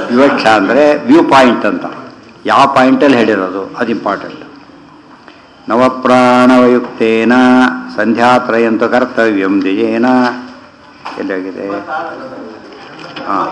ವಿವಕ್ಷ ಅಂದರೆ view point ಅಂತ ಯಾವ ಪಾಯಿಂಟಲ್ಲಿ ಹೇಳಿರೋದು ಅದು ಇಂಪಾರ್ಟೆಂಟ್ ನವಪ್ರಾಣವಯುಕ್ತೇನ ಸಂಧ್ಯಾತ್ರಯಂತು ಕರ್ತವ್ಯಂ ದಿಯೇನ ಎಲ್ಲೋಗಿದೆ ಹಾಂ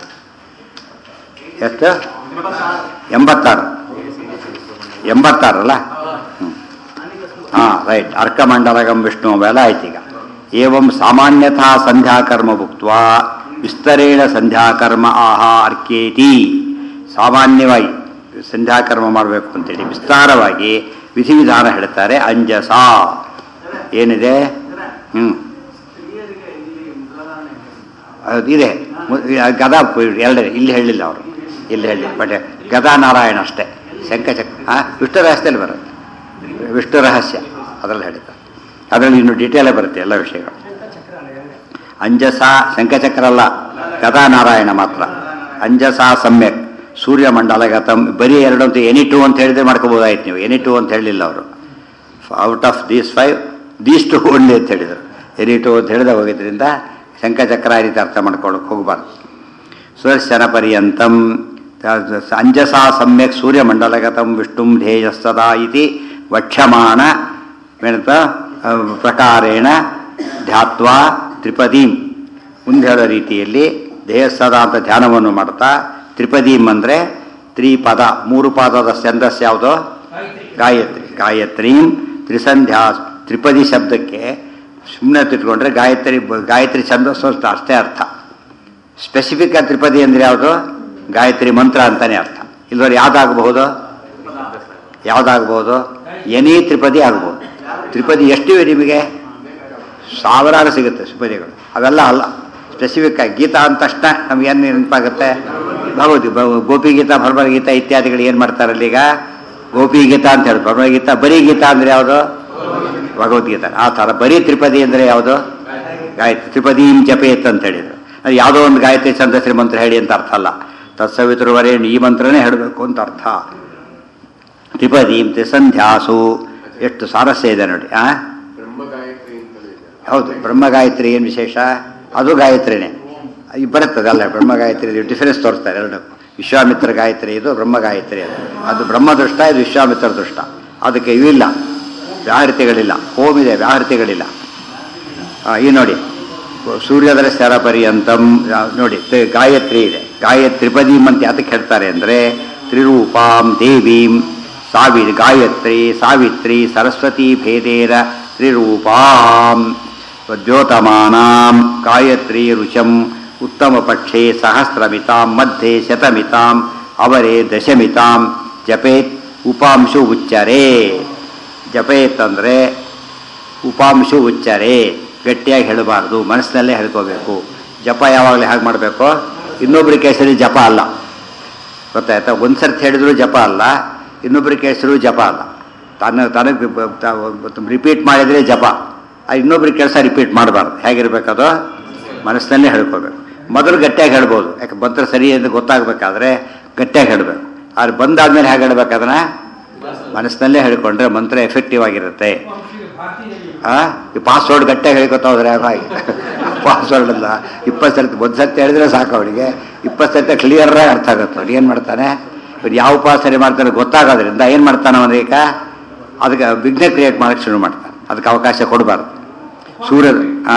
ಎಷ್ಟು ಎಂಬತ್ತಾರು ಎಂಬತ್ತಾರಲ್ಲ ಹಾಂ ರೈಟ್ ಅರ್ಕಮಂಡಲಗಂ ವಿಷ್ಣು ಅವೆಲ್ಲ ಆಯ್ತು ಈಗ ಏವಂ ಸಾಮಾನ್ಯತಃ ಸಂಧ್ಯಾಕರ್ಮ ಭುಕ್ತ ವಿಸ್ತರೇಣ ಸಂಧ್ಯಾಕರ್ಮ ಆಹಾ ಅರ್ಕೇತಿ ಸಾಮಾನ್ಯವಾಗಿ ಸಂಧ್ಯಾಕರ್ಮ ಮಾಡಬೇಕು ಅಂತೇಳಿ ವಿಸ್ತಾರವಾಗಿ ವಿಧಿವಿಧಾನ ಹೇಳ್ತಾರೆ ಅಂಜಸ ಏನಿದೆ ಹ್ಞೂ ಅದು ಇದೆ ಮು- ಆ ಗದಾ ಎರಡೇ ಇಲ್ಲಿ ಹೇಳಿಲ್ಲ ಅವರು ಇಲ್ಲಿ ಹೇಳಿ ಬಟ್ ಗದಾ ನಾರಾಯಣ ಅಷ್ಟೇ ಶಂಕಚಕ್ ಹಾಂ ವಿಷ್ಣು ರಹಸ್ಯದಲ್ಲಿ ಬರುತ್ತೆ ವಿಷ್ಣು ರಹಸ್ಯ ಅದರಲ್ಲಿ ಹೇಳ್ತಾರೆ ಅದರಲ್ಲಿ ಇನ್ನು ಡೀಟೇಲೇ ಬರುತ್ತೆ ಎಲ್ಲ ವಿಷಯಗಳು ಅಂಜಸ ಶಂಖಚಕ್ರ ಅಲ್ಲ ಗದಾ ನಾರಾಯಣ ಮಾತ್ರ ಅಂಜಸ ಸಮ್ಯಕ್ ಸೂರ್ಯಮಂಡಲಗತಂ ಬರೀ ಎರಡು ಅಂತ ಎನಿ ಟು ಅಂತ ಹೇಳಿದ್ರೆ ಮಾಡ್ಕೋಬೋದಾಯ್ತು ನೀವು ಎನಿ ಟು ಅಂತ ಹೇಳಲಿಲ್ಲ ಅವರು out of these five these two only ಅಂತ ಹೇಳಿದರು ಎನಿ ಟು ಅಂತ ಹೇಳಿದ ಹೋಗಿದ್ರಿಂದ ಶಂಖಚಕ್ರ ಆ ರೀತಿ ಅರ್ಥ ಮಾಡ್ಕೊಳ್ಳೋಕೆ ಹೋಗಬಾರ್ದು ಸುದರ್ಶನ ಪರ್ಯಂತಂ ಅಂಜಸಾ ಸಮ್ಯಕ್ ಸೂರ್ಯಮಂಡಲಗತಂ ವಿಷ್ಣುಂ ಧ್ಯೇಯಸ್ತದಾ ಇತಿ ವಕ್ಷ್ಯಮಾಣ ಏನಂತ ಆ, ಪ್ರಕಾರೇಣ ಧ್ಯಾತ್ವಾ ತ್ರಿಪದೀಂ ಮುಂದೆ ಹೇಳೋ ರೀತಿಯಲ್ಲಿ ಧ್ಯೇಯಸ್ತದ ಅಂತ ಧ್ಯಾನವನ್ನು ಮಾಡ್ತಾ ತ್ರಿಪದೀಂ ಅಂದರೆ ತ್ರಿಪದ ಮೂರು ಪಾದದ ಛಂದಸ್ ಯಾವುದು ಗಾಯತ್ರಿ ಗಾಯತ್ರೀಂ ತ್ರಿಸಂಧ್ಯಾ ತ್ರಿಪದಿ ಶಬ್ದಕ್ಕೆ ಸುಮ್ಮನೆ ತಿಳ್ಕೊಂಡ್ರೆ ಗಾಯತ್ರಿ ಗಾಯತ್ರಿ ಛಂದಸ್ಸು ಅಂತ ಅಷ್ಟೇ ಅರ್ಥ ಸ್ಪೆಸಿಫಿಕ್ ಆಗಿ ತ್ರಿಪದಿ ಅಂದರೆ ಯಾವುದು ಗಾಯತ್ರಿ ಮಂತ್ರ ಅಂತಾನೆ ಅರ್ಥ ಇಲ್ವರೆ ಯಾವ್ದಾಗಬಹುದು ಯಾವ್ದಾಗಬಹುದು ಎನಿ ತ್ರಿಪದಿ ಆಗ್ಬೋದು ತ್ರಿಪದಿ ಎಷ್ಟಿವೆ ನಿಮಗೆ ಸಾವಿರಾರು ಸಿಗುತ್ತೆ ತ್ರಿಪದಿಗಳು ಅವೆಲ್ಲ ಅಲ್ಲ ಸ್ಪೆಸಿಫಿಕ್ ಆಗಿ ಗೀತಾ ಅಂದ ತಕ್ಷಣ ನಮ್ಗೆ ಏನು ನೆನಪಾಗುತ್ತೆ ಭಗವತಿ ಗೋಪಿ ಗೀತಾ ಭರ್ಮಗೀತಾ ಇತ್ಯಾದಿಗಳು ಏನು ಮಾಡ್ತಾರಲ್ಲ ಈಗ ಗೋಪಿ ಗೀತಾ ಅಂತ ಹೇಳಿ ಭರ್ಮಗೀತಾ ಬರೀ ಗೀತಾ ಅಂದರೆ ಯಾವುದು ಭಗವದ್ಗೀತಾ ಆ ಥರ ಬರೀ ತ್ರಿಪದಿ ಅಂದರೆ ಯಾವುದು ಗಾಯತ್ರಿ ತ್ರಿಪದೀಂ ಜಪೇತ್ ಅಂತ ಹೇಳಿದ್ರು ಅದು ಯಾವುದೋ ಒಂದು ಗಾಯತ್ರಿ ಛಂದಸ್ರಿ ಮಂತ್ರ ಹೇಳಿ ಅಂತ ಅರ್ಥ ಅಲ್ಲ ತತ್ಸವಿತೃವರೇಣು ಈ ಮಂತ್ರನೇ ಹೇಳಬೇಕು ಅಂತ ಅರ್ಥ ತ್ರಿಪದೀಂ ತ್ರಿಸಂಧ್ಯಾಸು ಎಷ್ಟು ಸಾರಸ್ಯ ಇದೆ ನೋಡಿ ಆ ಹೌದು ಬ್ರಹ್ಮ ಗಾಯತ್ರಿ ಏನು ವಿಶೇಷ ಅದು ಗಾಯತ್ರಿನೇ ಈ ಬರುತ್ತದೆ ಅಲ್ಲ ಬ್ರಹ್ಮ ಗಾಯತ್ರಿ ಡಿಫರೆನ್ಸ್ ತೋರಿಸ್ತಾರೆ ಎರಡು ವಿಶ್ವಾಮಿತ್ರ ಗಾಯತ್ರಿ ಇದು ಬ್ರಹ್ಮ ಗಾಯತ್ರಿ ಅದು ಅದು ಬ್ರಹ್ಮ ದೃಷ್ಟ ಇದು ವಿಶ್ವಾಮಿತ್ರ ದೃಷ್ಟ ಅದಕ್ಕೆ ಇವಿಲ್ಲ ವ್ಯಾಹೃತಿಗಳಿಲ್ಲ ಹೋಮ್ ಇದೆ ವ್ಯಾಹೃತಿಗಳಿಲ್ಲ ಆ, ಈ ನೋಡಿ ಸೂರ್ಯದರ ಸ್ಥರ ಪರ್ಯಂತಂ ಆ, ನೋಡಿ ತ್ರಿ- ಗಾಯತ್ರಿ ಇದೆ ಗಾಯತ್ರಿ ಪದೀಂ ಅಂತ ಯಾತಕ್ಕೆ ಹೇಳ್ತಾರೆ ಅಂದರೆ ತ್ರಿರೂಪಾಂ ದೇವೀಂ ಸಾವಿ ಗಾಯತ್ರಿ ಸಾವಿತ್ರಿ ಸರಸ್ವತಿ ಭೇದೇರ ತ್ರಿರೂಪಾಂ ದ್ಯೋತಮಾನಾಂ ಗಾಯತ್ರಿ ರುಚಂ ಉತ್ತಮ ಪಕ್ಷೆ ಸಹಸ್ರಮಿತಾಂ ಮಧ್ಯೆ ಶತಮಿತಾಂ ಅವರೇ ದಶಮಿತಾಂ ಜಪೇತ್ ಉಪಾಂಶು ಉಚ್ಚರೇ ಜಪೇತ್ ಅಂದರೆ ಉಪಾಂಶು ಉಚ್ಚರೆ ಗಟ್ಟಿಯಾಗಿ ಹೇಳಬಾರ್ದು ಮನಸ್ಸಿನಲ್ಲೇ ಹೇಳ್ಕೋಬೇಕು ಜಪ ಯಾವಾಗಲೂ ಹೇಗೆ ಮಾಡಬೇಕು ಇನ್ನೊಬ್ಬರ ಕೇಸರಿ ಜಪ ಅಲ್ಲ ಗೊತ್ತಾಯ್ತಾ ಒಂದು ಸರ್ತಿ ಹೇಳಿದ್ರು ಜಪ ಅಲ್ಲ ಇನ್ನೊಬ್ಬರ ಕೇಸರು ಜಪ ಅಲ್ಲ ತನ್ನ ತನಗೆ ರಿಪೀಟ್ ಮಾಡಿದರೆ ಜಪ ಆ ಇನ್ನೊಬ್ಬರ ಕೆಲಸ ರಿಪೀಟ್ ಮಾಡಬಾರ್ದು ಹೇಗಿರ್ಬೇಕದು ಮನಸ್ಸಿನಲ್ಲೇ ಹೇಳ್ಕೋಬೇಕು ಮೊದಲು ಗಟ್ಟಿಯಾಗಿ ಹೇಳ್ಬೋದು ಯಾಕೆ ಮಂತ್ರ ಸರಿ ಅಂತ ಗೊತ್ತಾಗಬೇಕಾದ್ರೆ ಗಟ್ಟಿಯಾಗಿ ಹೇಳಬೇಕು ಆದ್ರೆ ಬಂದಾದ್ಮೇಲೆ ಹೇಗೆ ಹೇಳ್ಬೇಕು ಅದನ್ನ ಮನಸ್ಸಿನಲ್ಲೇ ಹೇಳ್ಕೊಂಡ್ರೆ ಮಂತ್ರ ಎಫೆಕ್ಟಿವ್ ಆಗಿರುತ್ತೆ ಆ ಈ ಪಾಸ್ವರ್ಡ್ ಗಟ್ಟಿಯಾಗಿ ಹೇಳ್ಕೊತಾ ಹೋದ್ರೆ ಹಾಗಾಗಿ ಪಾಸ್ವರ್ಡ್ ಅಲ್ಲ ಇಪ್ಪತ್ತು ಸರ್ತಿ ಒಂದು ಸರ್ತಿ ಹೇಳಿದ್ರೆ ಸಾಕು ಅವನಿಗೆ ಇಪ್ಪತ್ತು ಸರ್ತಿ ಕ್ಲಿಯರಾಗಿ ಅರ್ಥ ಆಗುತ್ತೆ ಅವ್ನು ಏನು ಮಾಡ್ತಾನೆ ಇವ್ರು ಯಾವ ಉಪಾಸನೆ ಮಾಡ್ತಾನೆ ಗೊತ್ತಾಗೋದ್ರಿಂದ ಏನು ಮಾಡ್ತಾನೆ ಅವನೀಗ ಅದಕ್ಕೆ ವಿಘ್ನ ಕ್ರಿಯೇಟ್ ಮಾಡೋಕ್ಕೆ ಶುರು ಮಾಡ್ತಾನೆ ಅದಕ್ಕೆ ಅವಕಾಶ ಕೊಡಬಾರ್ದು ಸೂರ್ಯ ಆ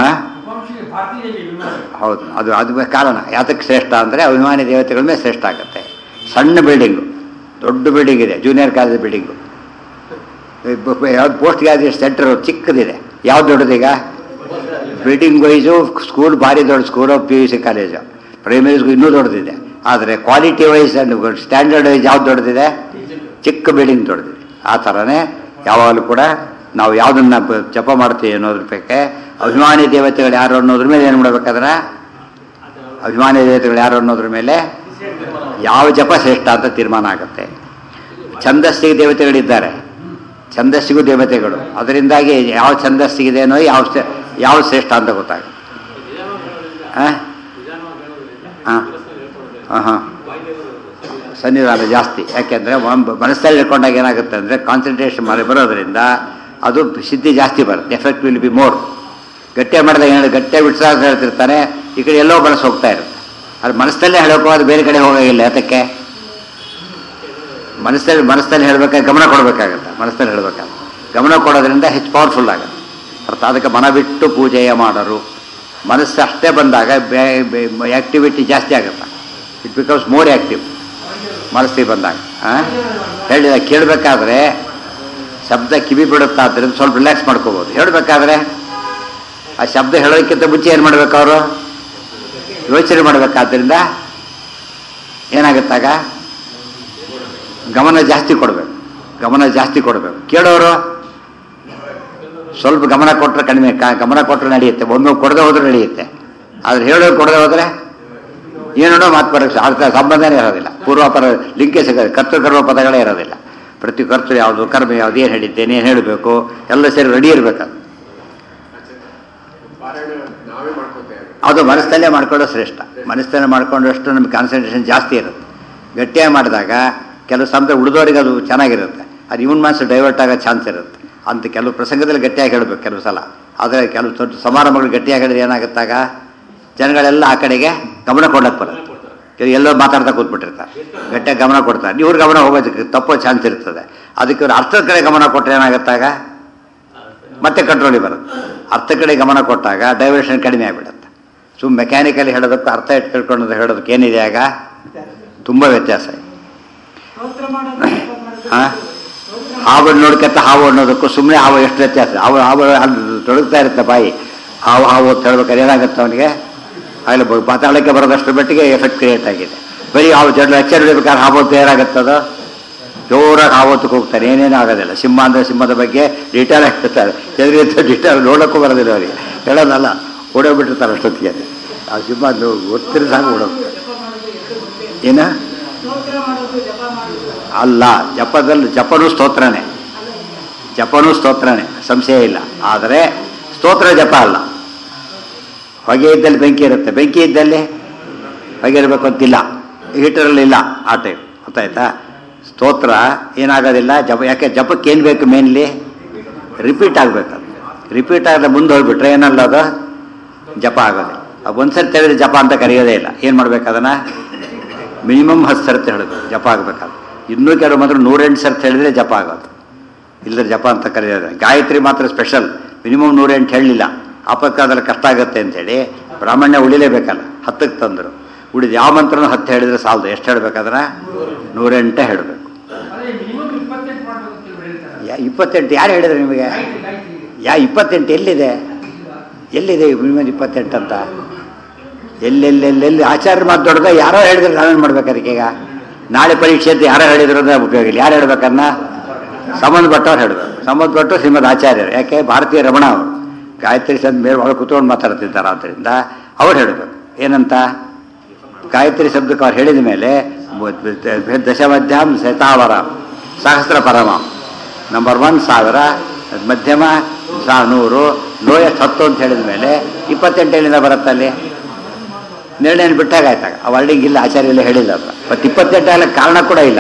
ಹೌದು ಅದು ಅದು ಕಾರಣ ಯಾತಕ್ಕೆ ಶ್ರೇಷ್ಠ ಅಂದರೆ ಅಭಿಮಾನಿ ದೇವತೆಗಳ ಮೇಲೆ ಶ್ರೇಷ್ಠ ಆಗುತ್ತೆ ಸಣ್ಣ ಬಿಲ್ಡಿಂಗು ದೊಡ್ಡ ಬಿಲ್ಡಿಂಗ್ ಇದೆ ಜೂನಿಯರ್ ಕಾಲೇಜ್ ಬಿಲ್ಡಿಂಗು ಯಾವ್ದು ಪೋಸ್ಟ್ ಗ್ರಾಜುಯೇಟ್ ಸೆಂಟರ್ ಚಿಕ್ಕದಿದೆ ಯಾವ್ದು ದೊಡ್ಡದೀಗ ಬಿಲ್ಡಿಂಗ್ ವೈಸು ಸ್ಕೂಲ್ ಭಾರಿ ದೊಡ್ಡ school of P U C college primary school ಇನ್ನೂ ದೊಡ್ಡದಿದೆ ಆದರೆ quality wise and standard wise ಯಾವ್ದು ದೊಡ್ಡದಿದೆ ಚಿಕ್ಕ ಬಿಲ್ಡಿಂಗ್ ದೊಡ್ಡದಿದೆ ಆ ಥರನೇ ಯಾವಾಗಲೂ ಕೂಡ ನಾವು ಯಾವುದನ್ನ ಬ- ಜಪ ಮಾಡ್ತೀವಿ ಅನ್ನೋದ್ರ ಬಗ್ಗೆ ಅಭಿಮಾನಿ ದೇವತೆಗಳು ಯಾರು ಅನ್ನೋದ್ರ ಮೇಲೆ ಏನು ಮಾಡ್ಬೇಕಾದ್ರೆ ಅಭಿಮಾನಿ ದೇವತೆಗಳು ಯಾರು ಅನ್ನೋದ್ರ ಮೇಲೆ ಯಾವ ಜಪ ಶ್ರೇಷ್ಠ ಅಂತ ತೀರ್ಮಾನ ಆಗುತ್ತೆ ಛಂದಸ್ಸಿಗೆ ದೇವತೆಗಳಿದ್ದಾರೆ ಛಂದಸ್ಸಿಗೂ ದೇವತೆಗಳು ಅದರಿಂದಾಗಿ ಯಾವ ಛಂದಸ್ಸಿಗಿದೆ ಅನ್ನೋ ಯಾವ ಶ್ರೇ- ಯಾವ ಶ್ರೇಷ್ಠ ಅಂತ ಗೊತ್ತಾಗುತ್ತೆ ಹಾಂ ಹಾಂ ಹಾಂ ಹಾಂ ಸನ್ನಿಧಾನ ಜಾಸ್ತಿ ಯಾಕೆಂದರೆ ಮನಸ್ಸಲ್ಲಿ ಇಟ್ಕೊಂಡಾಗ ಏನಾಗುತ್ತೆ ಅಂದರೆ ಕಾನ್ಸಂಟ್ರೇಷನ್ ಮಾಡಿ ಬರೋದ್ರಿಂದ ಅದು ಸಿದ್ಧಿ ಜಾಸ್ತಿ ಬರುತ್ತೆ ಎಫೆಕ್ಟ್ ವಿಲ್ ಬಿ ಮೋರ್ ಗಟ್ಟಿಯಾಗಿ ಮಾಡಿದಾಗ ಏನು ಗಟ್ಟಿಯಾಗಿ ಬಿಡ್ಸ ಹೇಳ್ತಿರ್ತಾನೆ ಈ ಕಡೆ ಎಲ್ಲೋ ಮನಸ್ಸು ಹೋಗ್ತಾ ಇರುತ್ತೆ ಅದು ಮನಸ್ಸಲ್ಲೇ ಹೇಳೋಕ್ಕೋ ಅದು ಬೇರೆ ಕಡೆ ಹೋಗೋಗಿಲ್ಲ ಯಾತಕ್ಕೆ ಮನಸ್ಸಲ್ಲಿ ಮನಸ್ಸಲ್ಲಿ ಹೇಳ್ಬೇಕಾದ್ರೆ ಗಮನ ಕೊಡಬೇಕಾಗತ್ತೆ ಮನಸ್ಸಲ್ಲಿ ಹೇಳ್ಬೇಕಾದ್ರೆ ಗಮನ ಕೊಡೋದ್ರಿಂದ ಹೆಚ್ಚು ಪವರ್ಫುಲ್ ಆಗುತ್ತೆ ಅರ್ಥ ಅದಕ್ಕೆ ಮನ ಬಿಟ್ಟು ಪೂಜೆಯ ಮಾಡರು ಮನಸ್ಸು ಅಷ್ಟೇ ಬಂದಾಗ ಆ್ಯಕ್ಟಿವಿಟಿ ಜಾಸ್ತಿ ಆಗುತ್ತೆ ಇಟ್ ಬಿಕಮ್ಸ್ ಮೋರ್ ಆ್ಯಕ್ಟಿವ್ ಮನಸ್ಸಿಗೆ ಬಂದಾಗ ಹಾಂ ಹೇಳಿದ ಕೇಳಬೇಕಾದ್ರೆ ಶಬ್ದ ಕಿವಿ ಬಿಡುತ್ತಾದ್ರಿಂದ ಸ್ವಲ್ಪ ರಿಲ್ಯಾಕ್ಸ್ ಮಾಡ್ಕೋಬೋದು ಹೇಳಬೇಕಾದ್ರೆ ಆ ಶಬ್ದ ಹೇಳೋದಕ್ಕಿಂತ ಮುಂಚೆ ಏನು ಮಾಡ್ಬೇಕು ಅವರು ಯೋಚನೆ ಮಾಡಬೇಕಾದ್ರಿಂದ ಏನಾಗುತ್ತಾಗ ಗಮನ ಜಾಸ್ತಿ ಕೊಡಬೇಕು ಗಮನ ಜಾಸ್ತಿ ಕೊಡಬೇಕು ಕೇಳೋರು ಸ್ವಲ್ಪ ಗಮನ ಕೊಟ್ಟರೆ ಕಡಿಮೆ ಕ- ಗಮನ ಕೊಟ್ಟರೆ ನಡೆಯುತ್ತೆ ಒಮ್ಮೆ ಕೊಡದೆ ಹೋದ್ರೆ ನಡೆಯುತ್ತೆ ಆದ್ರೆ ಹೇಳೋರು ಕೊಡದೆ ಹೋದರೆ ಏನೇನೋ ಮಾತು ಬರೋಕ್ಕೆ ಅರ್ಥ ಸಂಬಂಧನೇ ಇರೋದಿಲ್ಲ ಪೂರ್ವಾಪರ ಲಿಂಕೇ ಸಿಗೋದು ಕರ್ತೃಕರ್ಮ ಪದಗಳೇ ಇರೋದಿಲ್ಲ ಪ್ರತಿ ಕರ್ತೃ ಯಾವುದು ಕರ್ಮ ಯಾವುದು ಏನು ಹೇಳಿದ್ದೇನೆ ಏನು ಹೇಳಬೇಕು ಎಲ್ಲ ಸೇರಿ ರೆಡಿ ಇರಬೇಕು ಪಾರಾಯಣ ನಾವೇ ಮಾಡ್ಕೊತೇವೆ ಅದು ಮನಸ್ಸಲ್ಲೇ ಮಾಡ್ಕೊಳ್ಳೋ ಶ್ರೇಷ್ಠ ಮನಸ್ಸಲ್ಲೇ ಮಾಡ್ಕೊಂಡಷ್ಟು ನಮಗೆ ಕಾನ್ಸಂಟ್ರೇಷನ್ ಜಾಸ್ತಿ ಇರುತ್ತೆ ಗಟ್ಟಿಯಾಗಿ ಮಾಡಿದಾಗ ಕೆಲವು ಸಮಯ ಉಳಿದವರಿಗೆ ಅದು ಚೆನ್ನಾಗಿರುತ್ತೆ ಅದು ಇವನ್ ಮನಸ್ಸು ಡೈವರ್ಟ್ ಆಗೋ ಚಾನ್ಸ್ ಇರುತ್ತೆ ಅಂತ ಕೆಲವು ಪ್ರಸಂಗದಲ್ಲಿ ಗಟ್ಟಿಯಾಗಿ ಹೇಳಬೇಕು ಕೆಲವು ಸಲ ಆದರೆ ಕೆಲವು ದೊಡ್ಡ ಸಮಾರಂಭಗಳು ಗಟ್ಟಿಯಾಗಿ ಹೇಳಿದ್ರೆ ಏನಾಗುತ್ತಾಗ ಜನಗಳೆಲ್ಲ ಆ ಕಡೆಗೆ ಗಮನ ಕೊಡಕ್ಕೆ ಬರುತ್ತೆ ಕೆಲವು ಎಲ್ಲೋ ಮಾತಾಡ್ತಾ ಕೂತ್ಬಿಟ್ಟಿರ್ತಾರೆ ಗಟ್ಟಿಯಾಗಿ ಗಮನ ಕೊಡ್ತಾರೆ ಇವ್ರ ಗಮನ ಹೋಗೋದಕ್ಕೆ ತಪ್ಪೋ ಚಾನ್ಸ್ ಇರ್ತದೆ ಅದಕ್ಕೆ ಇವ್ರು ಅರ್ಥದ ಕಡೆ ಗಮನ ಕೊಟ್ಟರೆ ಏನಾಗುತ್ತಾಗ ಮತ್ತೆ ಕಂಟ್ರೋಲಿಗೆ ಬರುತ್ತೆ ಅರ್ಥ ಕಡೆ ಗಮನ ಕೊಟ್ಟಾಗ ಡೈವರ್ಷನ್ ಕಡಿಮೆ ಆಗಿಬಿಡುತ್ತೆ ಸುಮ್ ಮೆಕ್ಯಾನಿಕಲಿ ಹೇಳೋದಕ್ಕೂ ಅರ್ಥ ಇಟ್ಟು ತಿಳ್ಕೊಳ್ಳೋದು ಹೇಳೋದಕ್ಕೆ ಏನಿದೆ ಆಗ ತುಂಬ ವ್ಯತ್ಯಾಸ ಇದೆ ಹಾ? ಹಾವನ್ನು ನೋಡ್ಕತ್ತ ಹಾವು ಅನ್ನೋದಕ್ಕೂ ಸುಮ್ಮನೆ ಹಾವು ಎಷ್ಟು ವ್ಯತ್ಯಾಸ ಹಾವು ಹಾವು ಅಲ್ಲಿ ತೊಡಗ್ತಾ ಇರುತ್ತೆ ಬಾಯಿ ಹಾವು ಹಾವು ಅಂತ ಹೇಳ್ಬೇಕಾದ್ರೆ ಏನಾಗುತ್ತೆ ಅವನಿಗೆ ಅಲ್ಲಿ ಬ- ಮಾತಾಡೋಕ್ಕೆ ಬರೋದಷ್ಟರ ಮಟ್ಟಿಗೆ ಎಫೆಕ್ಟ್ ಕ್ರಿಯೇಟ್ ಆಗಿದೆ ಬರೀ ಹಾವು ಜಡ್ ಲೆಕ್ಚರ್ ಹಿಡಿಬೇಕಾದ್ರೆ ಹಾವು ಅಂತ ಏನಾಗುತ್ತದು ಜೋರಾಗಿ ಹಾವತ್ತಕ್ಕೆ ಹೋಗ್ತಾರೆ ಏನೇನು ಆಗೋದಿಲ್ಲ ಸಿಂಹ ಅಂದರೆ ಸಿಂಹದ ಬಗ್ಗೆ ಡೀಟೇಲ್ ಆಗಿರ್ತಾರೆ ಎದುರಿಗಿಂತ ಡೀಟೇಲ್ ನೋಡೋಕ್ಕೂ ಬರೋದಿಲ್ಲ ಅವರಿಗೆ ಹೇಳೋದಲ್ಲ ಓಡೋಗ್ಬಿಟ್ಟಿರ್ತಾರೆ ಅಷ್ಟೊತ್ತಿಗೆ ಆ ಸಿಂಹ ಗೊತ್ತಿರೋ ಸಾಕು ಓಡೋಗ್ತಾರೆ ಏನ ಅಲ್ಲ ಜಪದಲ್ಲಿ ಜಪನೂ ಸ್ತೋತ್ರನೇ ಜಪನೂ ಸ್ತೋತ್ರನೇ ಸಂಶಯ ಇಲ್ಲ ಆದರೆ ಸ್ತೋತ್ರ ಜಪ ಅಲ್ಲ ಹೊಗೆ ಇದ್ದಲ್ಲಿ ಬೆಂಕಿ ಇರುತ್ತೆ ಬೆಂಕಿ ಇದ್ದಲ್ಲಿ ಹೊಗೆ ಇರಬೇಕು ಅಂತಿಲ್ಲ ಹೀಟರಲ್ಲಿ ಇಲ್ಲ ಆ ಟೈಪ್ ಗೊತ್ತಾಯ್ತಾ ಸ್ತೋತ್ರ ಏನಾಗೋದಿಲ್ಲ ಜಪ ಯಾಕೆ ಜಪಕ್ಕೆ ಏನು ಬೇಕು ಮೇನ್ಲಿ ರಿಪೀಟ್ ಆಗಬೇಕು ರಿಪೀಟ್ ಆಗದೆ ಮುಂದೆ ಹೋಗ್ಬಿಟ್ರೆ ಏನಲ್ಲ ಅದು ಜಪ ಆಗೋದಿಲ್ಲ ಅದು ಒಂದ್ಸರಿ ತೆಗೆದ್ರೆ ಜಪ ಅಂತ ಕರೆಯೋದೇ ಇಲ್ಲ ಏನು ಮಾಡ್ಬೇಕು ಅದನ್ನು ಮಿನಿಮಮ್ ಹತ್ತು ಸರ್ತಿ ಹೇಳಬೇಕು ಜಪ ಆಗಬೇಕಾದ್ರೆ ಇನ್ನೂ ಕೆಲವು ಮಾತ್ರ ನೂರೆಂಟು ಸರ್ತಿ ಹೇಳಿದ್ರೆ ಜಪ ಆಗೋದು ಇಲ್ಲದ್ರೆ ಜಪ ಅಂತ ಕರೆಯೋದು ಗಾಯತ್ರಿ ಮಾತ್ರ ಸ್ಪೆಷಲ್ ಮಿನಿಮಮ್ ನೂರೆಂಟು ಹೇಳಲಿಲ್ಲ ಅಪಕ್ಕಾದಲ್ಲಿ ಕಷ್ಟ ಆಗುತ್ತೆ ಅಂತೇಳಿ ಬ್ರಾಹ್ಮಣ್ಯ ಉಳಿಲೇಬೇಕಲ್ಲ ಹತ್ತಕ್ಕೆ ತಂದರು ಉಳಿದು ಯಾವ ಮಂತ್ರನೂ ಹತ್ತು ಹೇಳಿದ್ರೆ ಸಾಲದು ಎಷ್ಟು ಹೇಳ್ಬೇಕಾದ್ರೆ ನೂರೆಂಟೇ ಹೇಳಬೇಕು ಅದೇ ಮಿನಿಮಮ್ ಇಪ್ಪತ್ತೆಂಟು ಮಾಡ್ಬೇಕು ಅಂತ ಇವ್ರು ಹೇಳ್ತಾರೆ ಯಾ ಇಪ್ಪತ್ತೆಂಟು ಯಾರು ಹೇಳಿದ್ರು ನಿಮಗೆ ಗಾಯತ್ರಿ ಗಾಯತ್ರಿ ಇದೆ. ಯಾ ಇಪ್ಪತ್ತೆಂಟು ಎಲ್ಲಿದೆ ಎಲ್ಲಿದೆ ಮಿನಿಮಮ್ ಇಪ್ಪತ್ತೆಂಟು ಅಂತ ಎಲ್ಲೆಲ್ಲೆಲ್ಲೆಲ್ಲಿ ಆಚಾರ್ಯ ಮಾತು ದೊಡ್ಡದ ಯಾರೋ ಹೇಳಿದ್ರೆ ನಾವೇನು ಮಾಡ್ಬೇಕು ಅದಕ್ಕೆ ಈಗ ನಾಳೆ ಪರೀಕ್ಷೆ ಅಂತ ಯಾರೋ ಹೇಳಿದ್ರು ಅಂದ್ರೆ ಉಪಯೋಗ ಇಲ್ಲ ಯಾರು ಹೇಳ್ಬೇಕನ್ನ ಸಂಬಂಧಪಟ್ಟವ್ರು ಹೇಳಬೇಕು ಸಂಬಂಧಪಟ್ಟು ಶ್ರೀಮದ್ ಆಚಾರ್ಯರು ಯಾಕೆ ಭಾರತೀಯ ರಮಣ ಅವರು ಗಾಯತ್ರಿ ಸಂತ ಮೇಲೆ ಒಳಗೆ ಕೂತ್ಕೊಂಡು ಮಾತಾಡ್ತಿದ್ದಾರೆ ಆದ್ದರಿಂದ ಅವ್ರು ಹೇಳಬೇಕು ಏನಂತ ಗಾಯತ್ರಿ ಶಬ್ದಕ್ಕೆ ಅವ್ರು ಹೇಳಿದ ಮೇಲೆ ದಶಮಧ್ಯಾಮ್ ಶತಾವರ ಸಹಸ್ರ ಪರಮ ನಂಬರ್ ಒನ್ ಸಾವಿರ ಮಧ್ಯಮ ಸಾ ನೂರು ಲೋಯೆಸ್ಟ್ ಹತ್ತು ಅಂತ ಹೇಳಿದ ಮೇಲೆ ಇಪ್ಪತ್ತೆಂಟು ಎಲ್ಲಿಂದ ಬರುತ್ತೆ ಅಲ್ಲಿ ನಿರ್ಣಯ ಬಿಟ್ಟಾಗಾಯ್ತಾಗ ಆ ವರ್ಡಿಂಗ್ ಇಲ್ಲ ಆಚಾರ್ಯ ಎಲ್ಲ ಹೇಳಿಲ್ಲ ಅದು ಮತ್ತು ಇಪ್ಪತ್ತೆಂಟು ಆಗಲಿಕ್ಕೆ ಕಾರಣ ಕೂಡ ಇಲ್ಲ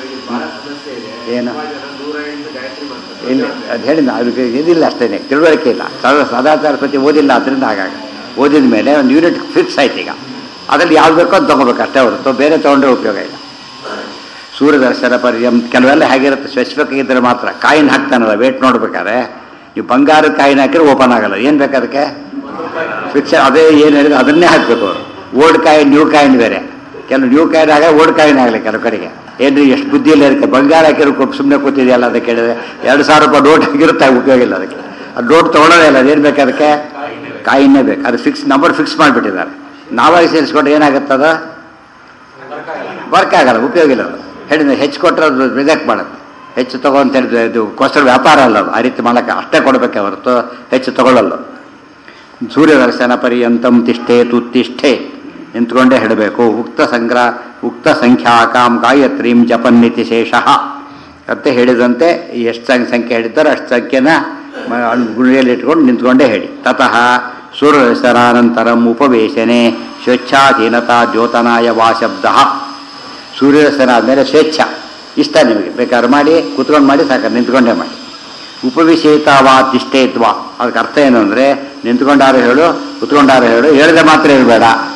ಏನು ನೂರ ಎಂಟು ಗಾಯತ್ರಿ ಮಾಡ್ತಾರೆ ಇಲ್ಲ ಅದು ಹೇಳಿದ ಅದಕ್ಕೆ ಇದಿಲ್ಲ ಅಷ್ಟೇ ತಿಳುವಳಿಕೆ ಇಲ್ಲ ಸದಾ ಸದಾಚಾರ ಪ್ರತಿ ಓದಿಲ್ಲ ಅದರಿಂದ ಹಾಗಾಗಿ ಓದಿದ ಮೇಲೆ ಒಂದು ಯೂನಿಟ್ ಫಿಕ್ಸ್ ಆಯ್ತು ಈಗ ಅದರಲ್ಲಿ ಯಾವ್ದು ಬೇಕೋ ಅದು ತೊಗೋಬೇಕು ಅಷ್ಟೇ ಹೊರತು ಬೇರೆ ತೊಗೊಂಡ್ರೆ ಉಪಯೋಗ ಇಲ್ಲ ಸೂರ್ಯದರ್ಶನ ಪರ್ಯಂ ಕೆಲವೆಲ್ಲ ಹೇಗಿರುತ್ತೆ ಸ್ಪೆಸಿಫಿಕ್ ಇದ್ದರೆ ಮಾತ್ರ ಕಾಯಿನ್ ಹಾಕ್ತಾನಲ್ಲ ವೇಟ್ ನೋಡ್ಬೇಕಾದ್ರೆ ನೀವು ಬಂಗಾರ ಕಾಯಿನ್ ಹಾಕಿದ್ರೆ ಓಪನ್ ಆಗಲ್ಲ ಏನು ಬೇಕು ಅದಕ್ಕೆ ಫಿಕ್ಸ್ ಅದೇ ಏನು ಹೇಳಿದ್ರೆ ಅದನ್ನೇ ಹಾಕಬೇಕು ಅವರು ಓಲ್ಡ್ ಕಾಯಿನ್ ನ್ಯೂ ಕಾಯಿನ್ ಬೇರೆ ಕೆಲವು ನ್ಯೂ ಕಾಯಿನ್ ಆಗ ಓಲ್ಡ್ ಕಾಯಿನ್ ಆಗಲಿ ಕೆಲವು ಕಡೆಗೆ ಏನ್ರಿ ಎಷ್ಟು ಬುದ್ಧಿಯಲ್ಲಿ ಇರುತ್ತೆ ಬಂಗಾರ ಹಾಕಿರೋ ಸುಮ್ಮನೆ ಕೂತಿದೆಯಲ್ಲ ಅದಕ್ಕೆ ಹೇಳಿದ್ರೆ ಎರಡು ಸಾವಿರ ರೂಪಾಯಿ ನೋಟ್ ಆಗಿರುತ್ತೆ ಉಪಯೋಗ ಇಲ್ಲ ಅದಕ್ಕೆ ಅದು ನೋಟ್ ತೊಗೊಳ್ಳೋದೇ ಇಲ್ಲ ಅದೇನು ಬೇಕು ಅದಕ್ಕೆ ಕಾಯಿನ್ನೇ ಬೇಕು ಅದು ಫಿಕ್ಸ್ ನಂಬರ್ ಫಿಕ್ಸ್ ಮಾಡಿಬಿಟ್ಟಿದ್ದಾರೆ ನಾವಾಗಿ ಸೇರಿಸ್ಕೊಂಡ್ರೆ ಏನಾಗುತ್ತದ ವರ್ಕ್ ಆಗಲ್ಲ ಉಪಯೋಗ ಇಲ್ಲ ಅದು ಹೇಳಿದ್ರೆ ಹೆಚ್ಚು ಕೊಟ್ಟರೆ ಅದು ರಿಜೆಕ್ಟ್ ಮಾಡುತ್ತೆ ಹೆಚ್ಚು ತಗೋ ಅಂತ ಹೇಳಿದ್ರೆ ಇದು ಕೋಸ್ಟರ್ ವ್ಯಾಪಾರ ಅಲ್ಲ ಅದು ಆ ರೀತಿ ಮಾಡೋಕ್ಕೆ ಅಷ್ಟೇ ಕೊಡಬೇಕೆ ಹೊರತು ಹೆಚ್ಚು ತಗೊಳ್ಳಲ್ಲ ಅದು. ಸೂರ್ಯ ದರ್ಶನ ಪರ್ಯಂತಂ ತಿಷ್ಠೆ ತುತ್ತಿಷ್ಠೆ ನಿಂತ್ಕೊಂಡೇ ಹೇಳಬೇಕು ಉಕ್ತ ಸಂಗ್ರಹ ಉಕ್ತ ಸಂಖ್ಯಾಕಾಂ ಗಾಯತ್ರೀಂ ಜಪನ್ನಿತಿ ಶೇಷಃ ಮತ್ತೆ ಹೇಳಿದಂತೆ ಎಷ್ಟು ಸಂಖ್ಯೆ ಸಂಖ್ಯೆ ಹೇಳಿದ್ದಾರೋ ಅಷ್ಟು ಸಂಖ್ಯೆನ ಮ- ಗುಣಿಯಲ್ಲಿ ಇಟ್ಕೊಂಡು ನಿಂತ್ಕೊಂಡೇ ಹೇಳಿ ತತಃ ಸೂರ್ಯದರ್ಶನಾನಂತರಂ ಉಪವೇಶನೆ ಸ್ವೇಚ್ಛಾಧೀನತಾ ದ್ಯೋತನಾಯ ವಾ ಶಬ್ದ ಸೂರ್ಯದರ್ಶನ ಆದಮೇಲೆ ಸ್ವೇಚ್ಛ ಇಷ್ಟ ನಿಮಗೆ ಬೇಕಾದ್ರೆ ಮಾಡಿ ಕುತ್ಕೊಂಡು ಮಾಡಿ ಸಾಕು ನಿಂತ್ಕೊಂಡೇ ಮಾಡಿ ಉಪವಿಶೇತವಾ ತಿಷ್ಠೇತ್ವ ಅದಕ್ಕೆ ಅರ್ಥ ಏನು ಅಂದರೆ ನಿಂತ್ಕೊಂಡಾರು ಹೇಳು ಕುತ್ಕೊಂಡಾರು ಹೇಳು ಹೇಳಿದ್ರೆ ಮಾತ್ರ ಇರಬೇಡ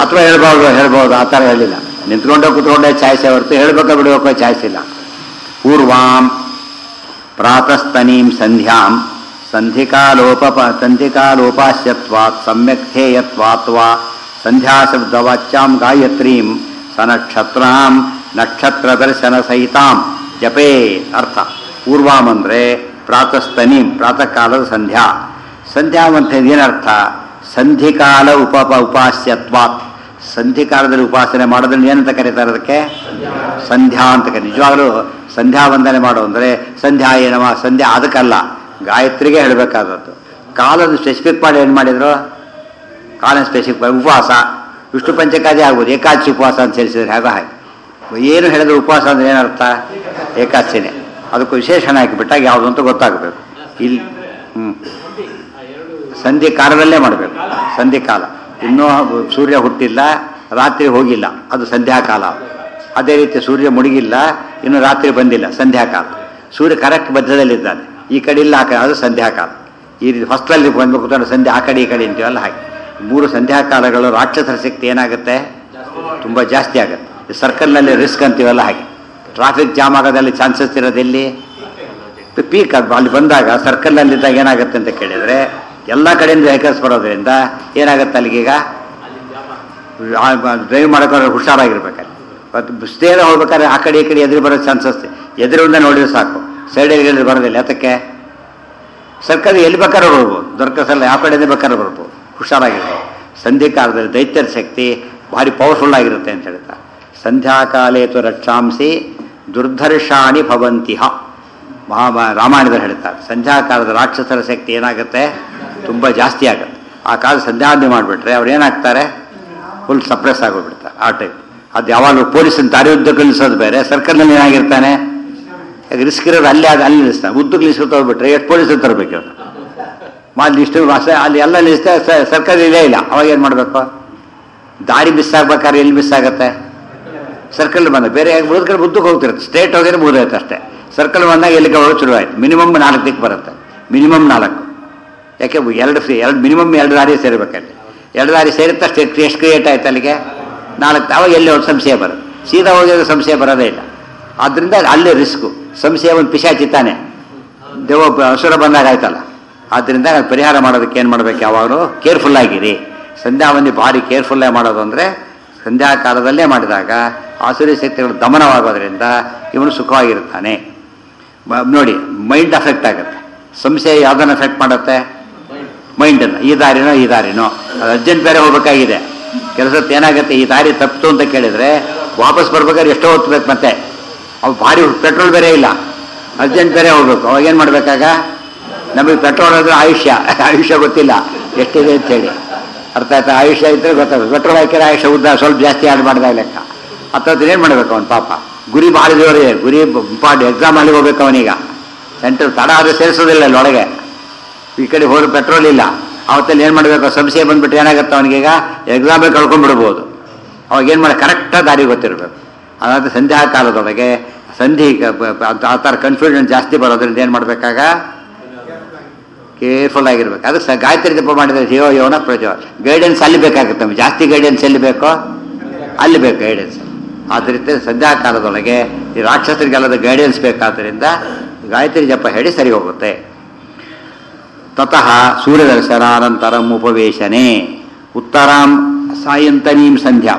ಅಥವಾ ಹೇಳ್ಬೋದು ಹೇಳ್ಬೋದು ಆ ಥರ ಹೇಳಿಲ್ಲ ನಿಂತ್ಕೊಂಡೆ ಕುತ್ಕೊಂಡೆ ಚಾಯ್ಸೆ ಹೊರತು ಹೇಳ್ಬೇಕೋ ಬಿಡಬೇಕೋ ಚಾಯ್ಸ್ ಇಲ್ಲ ಪೂರ್ವಾಂ ಪ್ರಾತಸ್ತನೀಂ ಸಂಧ್ಯಾಂ ಸಂಧಿಕಾಲೋಪ ಸಂಧಿಕಾಲೋಪಾಸ್ಯತ್ವಾತ್ ಸಮ್ಯಕ್ ಧ್ಯೇಯತ್ವಾತ್ ವಾ ಸಂಧ್ಯಾಶಬ್ದವಾಚ್ಯಾಂ ಗಾಯತ್ರೀಂ ಸನಕ್ಷತ್ರಾಂ ನಕ್ಷತ್ರ ದರ್ಶನ ಸಹಿತಾಂ ಜಪೇ ಅರ್ಥ ಪೂರ್ವಾಂ ಅಂದರೆ ಪ್ರಾತಸ್ತನೀಂ ಪ್ರಾತಃ ಕಾಲದ ಸಂಧ್ಯಾ ಸಂಧ್ಯಾ ಅಂತ ಏನರ್ಥ ಸಂಧಿಕಾಲ ಉಪ ಉಪಾಸ್ಯತ್ವಾತ್ ಸಂಧಿಕಾಲದಲ್ಲಿ ಉಪಾಸನೆ ಮಾಡೋದ್ರಲ್ಲಿ ಏನಂತ ಕರೀತಾರೆ ಅದಕ್ಕೆ ಸಂಧ್ಯಾ ಅಂತ ಕರಿ ನಿಜವಾಗಲೂ ಸಂಧ್ಯಾ ವಂದನೆ ಮಾಡು ಅಂದರೆ ಸಂಧ್ಯಾ ಏನವ ಸಂಧ್ಯಾ ಅದಕ್ಕಲ್ಲ ಗಾಯತ್ರಿಗೆ ಹೇಳಬೇಕಾದದ್ದು ಕಾಲದ ಸ್ಪೆಸಿಫಿಕ್ ಮಾಡಿ ಏನು ಮಾಡಿದ್ರು ಕಾಲ ಸ್ಪೆಸಿಫಿಕ್ ಮಾಡಿ ಉಪವಾಸ ವಿಷ್ಣು ಪಂಚಕಾದಿ ಆಗ್ಬೋದು ಏಕಾದಶಿ ಉಪವಾಸ ಅಂತ ಸೇರಿಸಿದ್ರೆ ಹಾಗೆ ಹಾಗೆ ಏನು ಹೇಳಿದ್ರೆ ಉಪವಾಸ ಅಂದ್ರೆ ಏನರ್ಥ ಏಕಾದಶಿನೇ ಅದಕ್ಕೂ ವಿಶೇಷಣ ಹಾಕಿಬಿಟ್ಟಾಗ ಯಾವುದು ಅಂತ ಗೊತ್ತಾಗಬೇಕು ಇಲ್ಲಿ ಹ್ಞೂ ಸಂಧಿ ಕಾಲದಲ್ಲೇ ಮಾಡಬೇಕು ಸಂಧಿ ಕಾಲ ಇನ್ನೂ ಸೂರ್ಯ ಹುಟ್ಟಿಲ್ಲ ರಾತ್ರಿ ಹೋಗಿಲ್ಲ ಅದು ಸಂಧ್ಯಾಕಾಲ ಅದೇ ರೀತಿ ಸೂರ್ಯ ಮುಳುಗಿಲ್ಲ ಇನ್ನು ರಾತ್ರಿ ಬಂದಿಲ್ಲ ಸಂಧ್ಯಾಕಾಲ ಸೂರ್ಯ ಕರೆಕ್ಟ್ ಮಧ್ಯದಲ್ಲಿದ್ದಾನೆ ಈ ಕಡೆ ಇಲ್ಲ ಆ ಕಡೆ ಅದು ಸಂಧ್ಯಾಕಾಲ ಈ ರೀತಿ ಹೊಸ್ತಲ್ಲಿ ಬಂದ್ಬೇಕು ಅಂತ ಸಂಧ್ಯಾ ಆ ಕಡೆ ಈ ಕಡೆ ಅಂತೀವಲ್ಲ ಹಾಗೆ ಮೂರು ಸಂಧ್ಯಾಕಾಲಗಳು ರಾಕ್ಷಸರ ಶಕ್ತಿ ಏನಾಗುತ್ತೆ ತುಂಬ ಜಾಸ್ತಿ ಆಗುತ್ತೆ ಸರ್ಕಲ್ನಲ್ಲಿ ರಿಸ್ಕ್ ಅಂತೀವಲ್ಲ ಹಾಗೆ ಟ್ರಾಫಿಕ್ ಜಾಮ್ ಆಗೋದಲ್ಲಿ ಚಾನ್ಸಸ್ ಇರೋದೆಲ್ಲಿ ಪೀಕ್ ಅದು ಅಲ್ಲಿ ಬಂದಾಗ ಸರ್ಕಲ್ನಲ್ಲಿದ್ದಾಗ ಏನಾಗುತ್ತೆ ಅಂತ ಕೇಳಿದರೆ ಎಲ್ಲ ಕಡೆಯಿಂದ ವೆಹಿಕಲ್ಸ್ ಬರೋದ್ರಿಂದ ಏನಾಗುತ್ತೆ ಅಲ್ಲಿಗೀಗ ಡ್ರೈವ್ ಮಾಡೋಕೆ ಹುಷಾರಾಗಿರ್ಬೇಕಲ್ಲಿ ಮತ್ತು ಸ್ಟೇರ ಹೋಗ್ಬೇಕಾದ್ರೆ ಆ ಕಡೆ ಈ ಕಡೆ ಎದುರು ಬರೋ ಚಾನ್ಸಸ್ ಎದುರಿಂದ ನೋಡಿದ್ರೆ ಸಾಕು ಸೈಡಲ್ಲಿ ಬರೋದಿಲ್ಲ ಯಾತಕ್ಕೆ ಸರ್ಕಾರ ಎಲ್ಲಿ ಬೇಕಾದ್ರೂ ಬರ್ಬೋದು ದೊರಕಸಲ್ಲ ಯಾವ ಕಡೆಯಿಂದ ಬೇಕಾದ್ರೂ ಬರ್ಬೋದು ಹುಷಾರಾಗಿರ್ಬೋದು ಸಂಧಿಕಾಲದಲ್ಲಿ ದೈತ್ಯರ ಶಕ್ತಿ ಭಾರಿ ಪವರ್ಫುಲ್ ಆಗಿರುತ್ತೆ ಅಂತ ಹೇಳ್ತಾರೆ ಸಂಧ್ಯಾಕಾಲೇತು ರಕ್ಷಾಂಸಿ ದುರ್ಧರ್ಷಾಣಿ ಭವಂತಿಹ ಮಹಾ ರಾಮಾಯಣದಲ್ಲಿ ಹೇಳ್ತಾರೆ ಸಂಧ್ಯಾಕಾಲದ ರಾಕ್ಷಸರ ಶಕ್ತಿ ಏನಾಗುತ್ತೆ ತುಂಬ ಜಾಸ್ತಿ ಆಗುತ್ತೆ ಆ ಕಾಲ ಸಂಧ್ಯಾವಂದನೆ ಮಾಡಿಬಿಟ್ರೆ ಅವ್ರು ಏನಾಗ್ತಾರೆ ಫುಲ್ ಸಪ್ರೆಸ್ ಆಗೋಗ್ಬಿಡ್ತಾರೆ ಆ ಟೈಪ್ ಅದು ಯಾವಾಗಲೂ ಪೊಲೀಸನ ದಾರಿ ಉದ್ದಕ್ಕೆ ನಿಲ್ಲಿಸೋದು ಬೇರೆ ಸರ್ಕಲ್ನಲ್ಲಿ ಏನಾಗಿರ್ತಾನೆ ಈಗ ರಿಸ್ಕ್ ಇರೋದು ಅಲ್ಲೇ ಅದು ಅಲ್ಲಿ ನಿಲ್ಲಿಸ್ತಾನೆ ಉದ್ದಕ್ಕೆ ನಿಲ್ಲಿಸ್ಕೊತ ಹೋಗ್ಬಿಟ್ರೆ ಎಷ್ಟು ಪೊಲೀಸರು ತರಬೇಕು ಅವ್ರು ಮಾಡಿ ಇಷ್ಟು ವಾಸ ಅಲ್ಲಿ ಎಲ್ಲ ನಿಲ್ಲಿಸ್ತಾ ಸರ್ಕಾರ ಇಲ್ಲೇ ಇಲ್ಲ ಅವಾಗ ಏನು ಮಾಡಬೇಕು ದಾರಿ ಮಿಸ್ ಆಗ್ಬೇಕಾದ್ರೆ ಎಲ್ಲಿ ಮಿಸ್ ಆಗುತ್ತೆ ಸರ್ಕಲ್ ಬಂದ ಬೇರೆ ಮುಗಿದ ಕಡೆ ಉದ್ದಕ್ಕೆ ಹೋಗ್ತಿರುತ್ತೆ ಸ್ಟ್ರೇಟ್ ಹೋಗಿದ್ರೆ ಮುಗಿದೋಯ್ತು ಅಷ್ಟೇ ಸರ್ಕಲ್ ಬಂದಾಗ ಎಲ್ಲಿಗೆ ಹೋಗೋದು ಶುರು ಆಯ್ತು ಮಿನಿಮಮ್ ನಾಲ್ಕು ದಿಕ್ಕು ಬರುತ್ತೆ ಮಿನಿಮಮ್ ನಾಲ್ಕು ಯಾಕೆ ಎರಡು ಎರಡು ಮಿನಿಮಮ್ ಎರಡು ದಾರಿ ಸೇರಬೇಕಲ್ಲಿ ಎರಡು ದಾರಿ ಸೇರಿದ ತಕ್ಷಣ ಎಷ್ಟು ಕ್ರಿಯೇಟ್ ಆಯ್ತು ಅಲ್ಲಿಗೆ ನಾಲ್ಕು ಅವಾಗ ಎಲ್ಲಿ ಒಂದು ಸಂಶಯ ಬರುತ್ತೆ ಸೀದಾ ಹೋಗಿದ್ರೆ ಸಂಶಯ ಬರೋದೇ ಇಲ್ಲ ಆದ್ದರಿಂದ ಅಲ್ಲೇ ರಿಸ್ಕು ಸಂಶಯ ಒಂದು ಪಿಶಾಚಿ ತಾನೆ ದೇವ ಹಸುರ ಬಂದಾಗ ಆಯ್ತಲ್ಲ ಆದ್ದರಿಂದ ಅದು ಪರಿಹಾರ ಮಾಡೋದಕ್ಕೆ ಏನು ಮಾಡ್ಬೇಕು ಯಾವಾಗಲೂ ಕೇರ್ಫುಲ್ ಆಗಿರಿ ಸಂಧ್ಯಾವಂದಿ ಭಾರಿ ಕೇರ್ಫುಲ್ಲಾಗಿ ಮಾಡೋದು ಅಂದರೆ ಸಂಧ್ಯಾಕಾಲದಲ್ಲೇ ಮಾಡಿದಾಗ ಆಸುರಿ ಶಕ್ತಿಗಳು ದಮನವಾಗೋದ್ರಿಂದ ಇವನು ಸುಖವಾಗಿರ್ತಾನೆ ಮ- ನೋಡಿ ಮೈಂಡ್ ಅಫೆಕ್ಟ್ ಆಗುತ್ತೆ ಸಂಶಯ ಯಾವುದನ್ನು ಅಫೆಕ್ಟ್ ಮಾಡುತ್ತೆ ಮೈಂಡನ್ನು ಈ ದಾರಿನೋ ಈ ದಾರಿನೋ ಅದು ಅರ್ಜೆಂಟ್ ಬೇರೆ ಹೋಗ್ಬೇಕಾಗಿದೆ ಕೆಲಸಕ್ಕೆ ಏನಾಗುತ್ತೆ ಈ ದಾರಿ ತಪ್ಪಿತು ಅಂತ ಕೇಳಿದರೆ ವಾಪಸ್ ಬರ್ಬೇಕಾದ್ರೆ ಎಷ್ಟೋ ಹೊತ್ತು ಬೇಕು ಮತ್ತೆ ಅವು ಭಾರಿ ಪೆಟ್ರೋಲ್ ಬೇರೆ ಇಲ್ಲ ಅರ್ಜೆಂಟ್ ಬೇರೆ ಹೋಗ್ಬೇಕು ಅವಾಗ ಏನು ಮಾಡಬೇಕಾಗ ನಮಗೆ ಪೆಟ್ರೋಲ್ ಅಂದರೆ ಆಯುಷ್ಯ ಆಯುಷ್ಯ ಗೊತ್ತಿಲ್ಲ ಎಷ್ಟಿದೆ ಅಂತೇಳಿ ಅರ್ಥ ಆಯ್ತಾ ಆಯುಷ್ಯ ಇದ್ದರೆ ಗೊತ್ತಾಗುತ್ತೆ ಪೆಟ್ರೋಲ್ ಹಾಕಿದ್ರೆ ಆಯುಷ್ಯ ಉದ್ದ ಸ್ವಲ್ಪ ಜಾಸ್ತಿ ಆಡ್ ಮಾಡಿದಾಗ ಲೆಕ್ಕ ಹತ್ತತ್ರ ಏನು ಮಾಡಬೇಕು ಅವನು ಪಾಪ ಗುರಿ ಭಾಳ ದೇವರಿಗೆ ಗುರಿ ಇಂಪಾರ್ಟ್ ಎಕ್ಸಾಮ್ ಅಲ್ಲಿ ಹೋಗ್ಬೇಕು ಅವನೀಗ ಸೆಂಟರ್ ತಡ ಆದರೆ ಸೇರಿಸೋದಿಲ್ಲ ಅಲ್ಲಿ ಒಳಗೆ ಈ ಕಡೆ ಹೋದ್ರೆ ಪೆಟ್ರೋಲ್ ಇಲ್ಲ ಅವತ್ತಲ್ಲಿ ಏನು ಮಾಡಬೇಕು ಸಂಶಯ ಬಂದ್ಬಿಟ್ಟು ಏನಾಗುತ್ತೆ ಅವನಿಗೀಗ ಎಕ್ಸಾಮೇ ಕಳ್ಕೊಂಡ್ಬಿಡ್ಬೋದು ಅವಾಗ ಏನು ಮಾಡಿ ಕರೆಕ್ಟಾಗಿ ದಾರಿ ಗೊತ್ತಿರಬೇಕು ಅದಾದ ಸಂಧ್ಯಾ ಕಾಲದೊಳಗೆ ಸಂಧಿ ಕ- ಬ- ಬ- ಆ ಥರ ಕನ್ಫ್ಯೂಷನ್ ಜಾಸ್ತಿ ಬರೋದ್ರಿಂದ ಏನು ಮಾಡಬೇಕಾಗ ಕೇರ್ಫುಲ್ ಆಗಿರ್ಬೇಕು ಅದಕ್ಕೆ ಸ ಗಾಯತ್ರಿ ಜಪ ಮಾಡಿದ್ರೆ ಜೀವ ಯೋನ ಪ್ರಜೋ ಗೈಡೆನ್ಸ್ ಅಲ್ಲಿ ಬೇಕಾಗುತ್ತೆ ನಮಗೆ ಜಾಸ್ತಿ ಗೈಡೆನ್ಸ್ ಎಲ್ಲಿ ಬೇಕೋ ಅಲ್ಲಿ ಬೇಕು ಗೈಡೆನ್ಸ್ ಆದ್ದರಿಂದ ಸಂಧ್ಯಾ ಕಾಲದೊಳಗೆ ಈ ರಾಕ್ಷಸರಿಗೆಲ್ಲದ ಗೈಡೆನ್ಸ್ ಬೇಕಾದ್ದರಿಂದ ಗಾಯತ್ರಿ ಜಪ ಹೇಳಿ ಸರಿ ಹೋಗುತ್ತೆ ತತಃ ಸೂರ್ಯದರ್ಶನಾನಂತರಂ ಉಪವೇಶನೆ ಉತ್ತರಾಂ ಸಾಯಂತನೀಂ ಸಂಧ್ಯಾ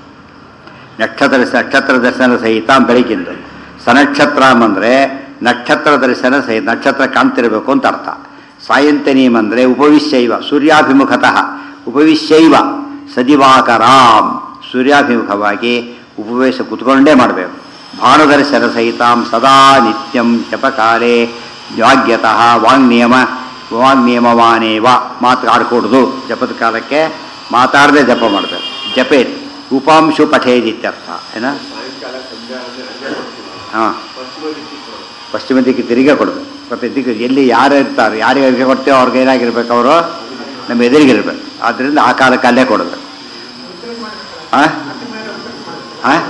ನಕ್ಷತ್ರ ನಕ್ಷತ್ರ ದರ್ಶನ ಸಹಿತ ಬೆಳಗಿಂದು ಸನಕ್ಷತ್ರಾಮ್ ಅಂದರೆ ನಕ್ಷತ್ರ ದರ್ಶನ ಸಹಿತ ನಕ್ಷತ್ರ ಕಾಣ್ತಿರಬೇಕು ಅಂತ ಅರ್ಥ ಸಾಯಂತನೀಮ್ ಅಂದರೆ ಉಪವಿಶ್ಯೈವ ಸೂರ್ಯಾಭಿಮುಖತಃ ಉಪವಿಶ್ಯೈವ ಸದಿವಾಕರಾಮ್ ಸೂರ್ಯಾಭಿಮುಖವಾಗಿ ಉಪವೇಶ ಕುತ್ಕೊಂಡೇ ಮಾಡಬೇಕು ಭಾನುದರ್ಶನ ಸಹಿತಾಂ ಸದಾ ನಿತ್ಯಂ ಜಪಕಾಲೇ ವಾಗ್ಯತಃ ವಾಂಗ್ನಿಯಮ ವಾಗ್ನಿಯಮವಾನೇವ ಮಾತು ಆಡ್ಕೊಡ್ದು ಜಪದ ಕಾಲಕ್ಕೆ ಮಾತಾಡದೆ ಜಪ ಮಾಡಬೇಕು ಜಪೇತ್ ಉಪಾಂಶು ಪಠೇದಿತ್ಯರ್ಥ ಏನ ಸಾಯಂಕಾಲ ಸಂಧ್ಯಾ ಅಂದ್ರೆ ಅಲ್ಲೇ ಕೊಡ್ತೀವಿ ಹಾಂ ಪಶ್ಚಿಮ ದಿಕ್ಕಿಗೆ ಕೊಡೋದು ಪಶ್ಚಿಮ ದಿಕ್ಕಿಗೆ ತಿರುಗೇ ಕೊಡಬೇಕು ಮತ್ತೆ ದಿಕ್ಕು ಎಲ್ಲಿ ಯಾರು ಇರ್ತಾರೆ ಯಾರಿಗೆ ಕೊಡ್ತೇವೆ ಅವ್ರಿಗೆ ಏನಾಗಿರ್ಬೇಕು ಅವರು ನಮ್ಮ ಎದುರಿಗಿರ್ಬೇಕು ಆದ್ದರಿಂದ ಆ ಕಾಲಕ್ಕೆ ಅಲ್ಲೇ ಕೊಡಬೇಕು ಹಾಂ ಹಾಂ